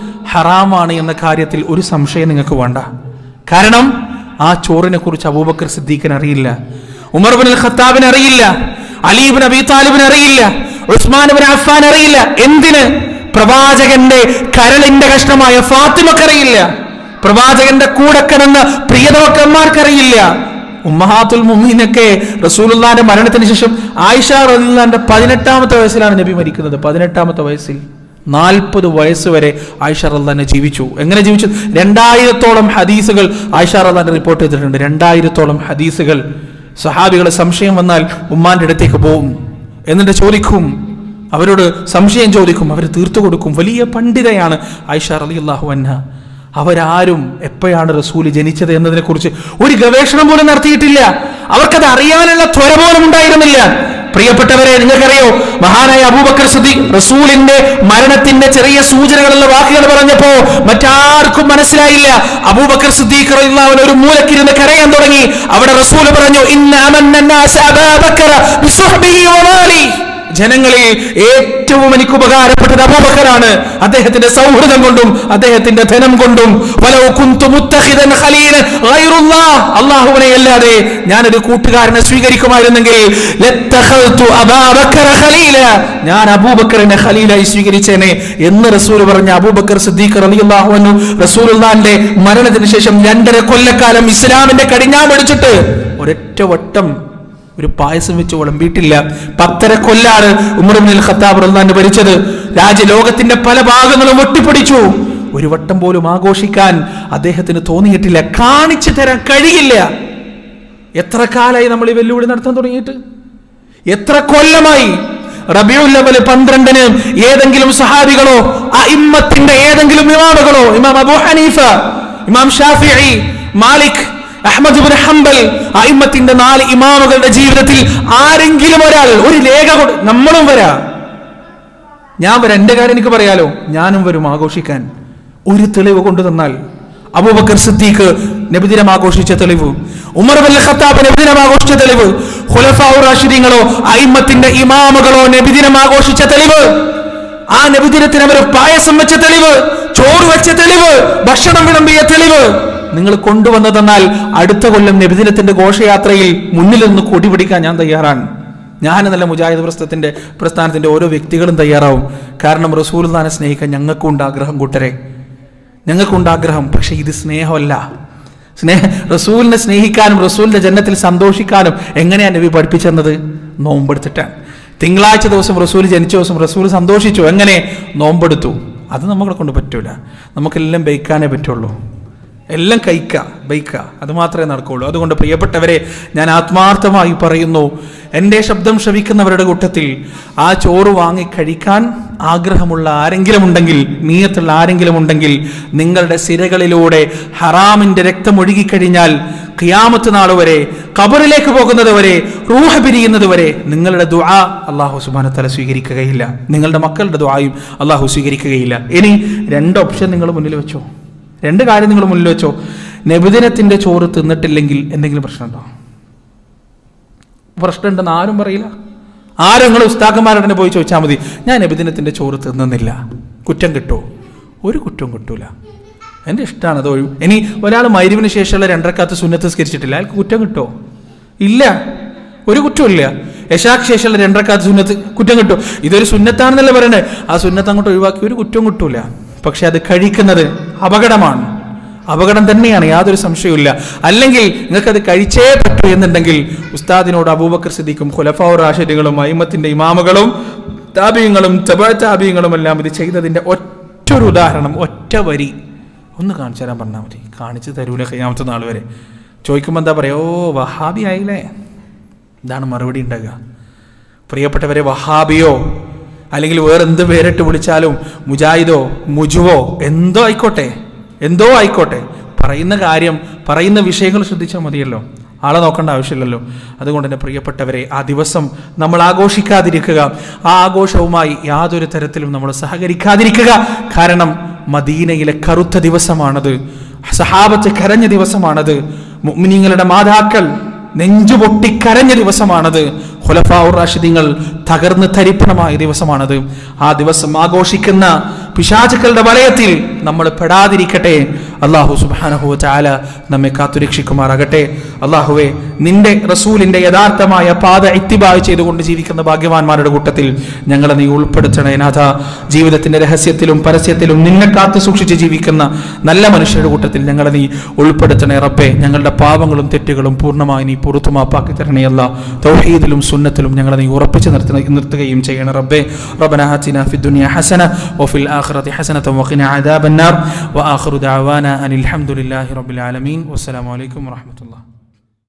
ഹറാമാണ് എന്ന കാര്യത്തിൽ ഒരു സംശയം നിങ്ങൾക്ക് വേണ്ട കാരണം ആ ചോറിനെ കുറിച്ച് അബൂബക്കർ സിദ്ദീഖിന് അറിയില്ല ഉമർ ബിൻ ഖത്താബിന് അറിയില്ല അലീബിൻ അബി താലിബിന് അറിയില്ല ഉസ്മാൻ ബിൻ അഫ്ഫാൻ അറിയില്ല എന്തിന് പ്രവാചകന്റെ കരളിന്റെ കഷ്ണമായ ഫാത്തിമക്കറിയില്ല പ്രവാചകന്റെ കൂടെ കിടന്ന പ്രിയതമക്കന്മാർക്കറിയില്ല ഉമ്മഹാത്തുൽ മുമീനൊക്കെ റസൂലുള്ളാന്റെ മരണത്തിന് ശേഷം ആയിഷ റസൂലുള്ളാന്റെ പതിനെട്ടാമത്തെ വയസ്സിലാണ് നബി മരിക്കുന്നത് പതിനെട്ടാമത്തെ വയസ്സിൽ നാൽപ്പത് വയസ്സ് വരെ ആയിഷ റല്ലാനെ ജീവിച്ചു എങ്ങനെ ജീവിച്ചു രണ്ടായിരത്തോളം ഹദീസുകൾ ആയിഷ റല്ലാന്റെ റിപ്പോർട്ട് ചെയ്തിട്ടുണ്ട് രണ്ടായിരത്തോളം ഹദീസുകൾ സഹാബികളെ സംശയം വന്നാൽ ഉമ്മാന്റെ അടുത്തേക്ക് പോവും എന്നിട്ട് ചോദിക്കും അവരോട് സംശയം ചോദിക്കും അവർ തീർത്തു കൊടുക്കും വലിയ പണ്ഡിതയാണ് ആയിഷ റളിയല്ലാഹു അൻഹ അവരാരും എപ്പോഴാണ് റസൂല് ജനിച്ചത് എന്നതിനെ കുറിച്ച് ഒരു ഗവേഷണം പോലും നടത്തിയിട്ടില്ല അവർക്കത് അറിയാനുള്ള ത്വര പോലും ഉണ്ടായിരുന്നില്ല പ്രിയപ്പെട്ടവരെ നിങ്ങൾക്കറിയോ മഹാനായ അബൂബക്കർ സിദ്ദീഖ് റസൂലിന്റെ മരണത്തിന്റെ ചെറിയ സൂചനകളുള്ള വാക്കുകൾ പറഞ്ഞപ്പോ മറ്റാർക്കും മനസ്സിലായില്ല അബൂബക്കർ സിദ്ദീഖ് റളിയല്ലാഹു അൻഹു ഒരു മൂലക്കിരുന്ന് കരയാൻ തുടങ്ങി അവിടെ റസൂൽ പറഞ്ഞു ഇന്ന അമന്നന്നാസ അബൂബക്കർ ബിസുഹ്ബിഹി വമാലി ജനങ്ങളിൽ ഏറ്റവും എനിക്ക് ഉപകാരപ്പെട്ടത് അബൂബക്കറാണ് അദ്ദേഹത്തിന്റെ സൗഹൃദം കൊണ്ടും അദ്ദേഹത്തിന്റെ ധനം കൊണ്ടും വലൗ കുന്തു മുത്തഖിദൻ ഖലീലൻ ഗൈറുല്ലാഹ് അല്ലാഹുവിനെ അല്ലാതെ ഞാനൊരു കൂട്ടുകാരനെ സ്വീകരിക്കുമായിരുന്നെങ്കിൽ ലത്തഖൽതു അബൂബക്കർ ഖലീല ഞാൻ അബൂബക്കറിനെ ഖലീലായി സ്വീകരിച്ചേനെ എന്ന് റസൂൽ പറഞ്ഞ അബൂബക്കർ സിദ്ദീഖ് റളിയല്ലാഹു അൻഹു റസൂലുള്ളാഹിന്റെ മരണത്തിന് ശേഷം രണ്ടര കൊല്ലക്കാലം ഇസ്ലാമിന്റെ കടിഞ്ഞാൻ പിടിച്ചിട്ട് ഒരൊറ്റ വട്ടം ഒരു പായസം വെച്ച് വിളമ്പിയിട്ടില്ല പത്തര കൊല്ലാണ് ഉമർബിൻ ഖത്താബ് റഹ്ലാൻ ഭരിച്ചത് രാജ്യലോകത്തിന്റെ പല ഭാഗങ്ങളും ഒട്ടിപ്പിടിച്ചു ഒരു വട്ടം പോലും ആഘോഷിക്കാൻ അദ്ദേഹത്തിന് തോന്നിയിട്ടില്ല കാണിച്ചു തരാൻ കഴിയില്ല എത്ര കാലായി നമ്മൾ ഈ വെല്ലുവിളി നടത്താൻ തുടങ്ങിയിട്ട് എത്ര കൊല്ലമായി റബിയുൽ അവല് പന്ത്രണ്ടിന് ഏതെങ്കിലും സഹാബികളോ ആ ഇമ്മത്തിന്റെ ഏതെങ്കിലും ഇമാമുകളോ ഇമാം Abu Hanifa Imam Shafi'i Malik Ahmad bin Hanbal അയിമത്തിന്റെ നാല് ഇമാമുകളുടെ ജീവിതത്തിൽ ആരെങ്കിലും ഒരാൾ ഒരു രേഖ കൊടു നമ്മളും വരാ ഞാൻ വരാം എന്റെ കാര്യം എനിക്ക് പറയാലോ ഞാനും വരും ആഘോഷിക്കാൻ ഒരു തെളിവ് കൊണ്ടു തന്നാൽ അബൂബക്കർ സിദ്ദീഖ് നബിദിനം ആഘോഷിച്ച തെളിവ് ഉമർ ബിൻ ഖത്താബ് നബിദിനം ആഘോഷിച്ച തെളിവ് ഖുലഫാഉ റാഷിദീങ്ങളോ അയിമത്തിന്റെ ഇമാമുകളോ നബിദിനം ആഘോഷിച്ച തെളിവ് ആ നബിദിനത്തിന് അവർ പായസം വെച്ച തെളിവ് ചോറ് വെച്ച തെളിവ് ഭക്ഷണം വിളമ്പിയ തെളിവ് നിങ്ങൾ കൊണ്ടുവന്നു തന്നാൽ അടുത്ത കൊല്ലം നബിദിനത്തിന്റെ ഘോഷയാത്രയിൽ മുന്നിൽ നിന്ന് കൊടി പിടിക്കാൻ ഞാൻ തയ്യാറാണ് ഞാൻ നല്ല മുജാഹിദ് പ്രസ്ഥാനത്തിന്റെ പ്രസ്ഥാനത്തിന്റെ ഓരോ വ്യക്തികളും തയ്യാറാവും കാരണം റസൂൽദാനെ സ്നേഹിക്കാൻ ഞങ്ങൾക്കുണ്ട് ആഗ്രഹം കൂട്ടരെ ഞങ്ങൾക്കുണ്ട് ആഗ്രഹം പക്ഷെ ഇത് സ്നേഹമല്ല സ്നേഹ റസൂലിനെ സ്നേഹിക്കാനും റസൂലിന്റെ ജന്നത്തിൽ സന്തോഷിക്കാനും എങ്ങനെയാണ് നബി പഠിപ്പിച്ചെന്നത് നോമ്പെടുത്തിട്ടാണ് തിങ്കളാഴ്ച ദിവസം റസൂൽ ജനിച്ച ദിവസം റസൂൽ സന്തോഷിച്ചു എങ്ങനെ നോമ്പെടുത്തു അത് നമ്മളെ കൊണ്ട് പറ്റൂല നമുക്കെല്ലാം ബൈക്കാനേ പറ്റുള്ളൂ എല്ലാം കഴിക്ക ബൈക്ക അത് മാത്രമേ നടക്കുള്ളൂ അതുകൊണ്ട് പ്രിയപ്പെട്ടവരെ ഞാൻ ആത്മാർത്ഥമായി പറയുന്നു എൻ്റെ ശബ്ദം ശ്രവിക്കുന്നവരുടെ കൂട്ടത്തിൽ ആ ചോറ് വാങ്ങി കഴിക്കാൻ ആഗ്രഹമുള്ള ആരെങ്കിലും ഉണ്ടെങ്കിൽ നീയത്തുള്ള ആരെങ്കിലും ഉണ്ടെങ്കിൽ നിങ്ങളുടെ സിരകളിലൂടെ ഹറാമിൻ്റെ രക്തം ഒഴുകിക്കഴിഞ്ഞാൽ ഖിയാമത്ത് നാൾ വരെ കബറിലേക്ക് പോകുന്നത് വരെ റൂഹ പിരിയുന്നത് വരെ നിങ്ങളുടെ ദുആ അള്ളാഹു സുബാനത്തല സ്വീകരിക്കുകയില്ല നിങ്ങളുടെ മക്കളുടെ ദുആയും അള്ളാഹു സ്വീകരിക്കുകയില്ല ഇനി രണ്ട് ഓപ്ഷൻ നിങ്ങൾ മുന്നിൽ വെച്ചോ രണ്ട് കാര്യം നിങ്ങൾ മുന്നിൽ വെച്ചോ നബിദിനത്തിന്റെ ചോറ് തിന്നിട്ടില്ലെങ്കിൽ എന്തെങ്കിലും പ്രശ്നമുണ്ടോ പ്രശ്നമുണ്ടെന്ന് ആരും പറയില്ല ആരും നിങ്ങൾ ഉസ്താക്കന്മാരുടെ തന്നെ പോയി ചോദിച്ചാൽ മതി ഞാൻ നബിദിനത്തിന്റെ ചോറ് തിന്നുന്നില്ല കുറ്റം കിട്ടുമോ ഒരു കുറ്റവും കിട്ടൂല എൻ്റെ ഇഷ്ടമാണ് അത് ഒഴിവ് ഇനി ഒരാൾ മൈരുവിന് ശേഷമുള്ള രണ്ടരക്കാത്ത സുന്നത്ത് സ്കരിച്ചിട്ടില്ല അയാൾക്ക് കുറ്റം കിട്ടുമോ ഇല്ല ഒരു കുറ്റമില്ല യശാക്ക് ശേഷമുള്ള രണ്ടരക്കാത്ത സുന്നത്ത് കുറ്റം കിട്ടും ഇതൊരു സുന്നത്താണെന്നല്ലേ പറയണേ ആ സുന്നത്ത് അങ്ങോട്ട് ഒഴിവാക്കി ഒരു കുറ്റവും കിട്ടൂല പക്ഷെ അത് കഴിക്കുന്നത് അപകടമാണ് അപകടം തന്നെയാണ് യാതൊരു സംശയവുമില്ല അല്ലെങ്കിൽ നിങ്ങൾക്കത് കഴിച്ചേ പറ്റൂ എന്നുണ്ടെങ്കിൽ ഉസ്താദിനോട് അബൂബക്കർ സിദ്ദീഖും ഖുലഫാവ് റാഷിദുകളും അയിമത്തിന്റെ ഇമാമുകളും താബിയങ്ങളും തബ താബിയങ്ങളും എല്ലാം ഇത് ചെയ്തതിന്റെ ഒറ്റൊരു ഉദാഹരണം ഒറ്റ വരി ഒന്ന് കാണിച്ചു തരാൻ പറഞ്ഞാൽ മതി കാണിച്ചു തരൂല കഴിയാമത്തെ നാൾ വരെ ചോദിക്കുമ്പോൾ എന്താ പറയുക ഓ വഹാബി ആയില്ലേ ഇതാണ് മറുപടി ഉണ്ടാകുക പ്രിയപ്പെട്ടവരെ വഹാബിയോ അല്ലെങ്കിൽ വേറെ എന്ത് പേരിട്ട് വിളിച്ചാലും മുജാഹിദോ മുജുവോ എന്തോ ആയിക്കോട്ടെ എന്തോ ആയിക്കോട്ടെ പറയുന്ന കാര്യം പറയുന്ന വിഷയങ്ങൾ ശ്രദ്ധിച്ചാൽ മതിയല്ലോ ആളെ നോക്കേണ്ട ആവശ്യമില്ലല്ലോ അതുകൊണ്ട് തന്നെ പ്രിയപ്പെട്ടവരെ ആ ദിവസം നമ്മൾ ആഘോഷിക്കാതിരിക്കുക ആ ആഘോഷവുമായി യാതൊരു തരത്തിലും നമ്മൾ സഹകരിക്കാതിരിക്കുക കാരണം മദീനയിലെ കറുത്ത ദിവസമാണത് സഹാബത്ത് കരഞ്ഞ ദിവസമാണത് മുഅ്മിനീങ്ങളുടെ മാതാക്കൾ നെഞ്ചു പൊട്ടിക്കരഞ്ഞ ദിവസമാണത് ഖുലഫാഉർ റാഷിദീങ്ങൾ തകർന്ന് തരിപ്പണമായ ദിവസമാണത് ആ ദിവസം ആഘോഷിക്കുന്ന പിശാചുക്കളുടെ വലയത്തിൽ നമ്മൾ പെടാതിരിക്കട്ടെ അള്ളാഹു സുബാനഹു ചാല നമ്മെ കാത്തുരക്ഷിക്കുമാറാകട്ടെ അള്ളാഹുവെ നിന്റെ റസൂലിന്റെ യഥാർത്ഥമായ പാത ഇത്തിബായ് ചെയ്തുകൊണ്ട് ജീവിക്കുന്ന ഭാഗ്യവാന്മാരുടെ കൂട്ടത്തിൽ ഞങ്ങളെ നീ ഉൾപ്പെടുത്തണേ നാഥ ജീവിതത്തിന്റെ രഹസ്യത്തിലും പരസ്യത്തിലും നിന്നെ കാത്തു സൂക്ഷിച്ച് ജീവിക്കുന്ന നല്ല മനുഷ്യരുടെ കൂട്ടത്തിൽ ഞങ്ങളെ നീ ഉൾപ്പെടുത്തണേ റബ്ബെ ഞങ്ങളുടെ പാപങ്ങളും തെറ്റുകളും പൂർണ്ണമായി നീ പുറത്തു മാപ്പാക്കി തരണേ അല്ല തൗഹീദിലും സുന്നത്തിലും ഞങ്ങളെ നീ ഉറപ്പിച്ച് നിർത്തുന്ന നിർത്തുകയും ചെയ്യണം റബ്ബെ റബ്ബന ആതിന ഫി ദുനിയ ഹസന വഫിൽ ആഖിറതി ഹസനത വഖിന അദാബൻ നാർ വആഖിറു ദഅവാന അനിൽ ഹംദുലില്ലാഹി റബ്ബിൽ ആലമീൻ വസ്സലാമു അലൈക്കും വറഹ്മത്തുള്ളാഹി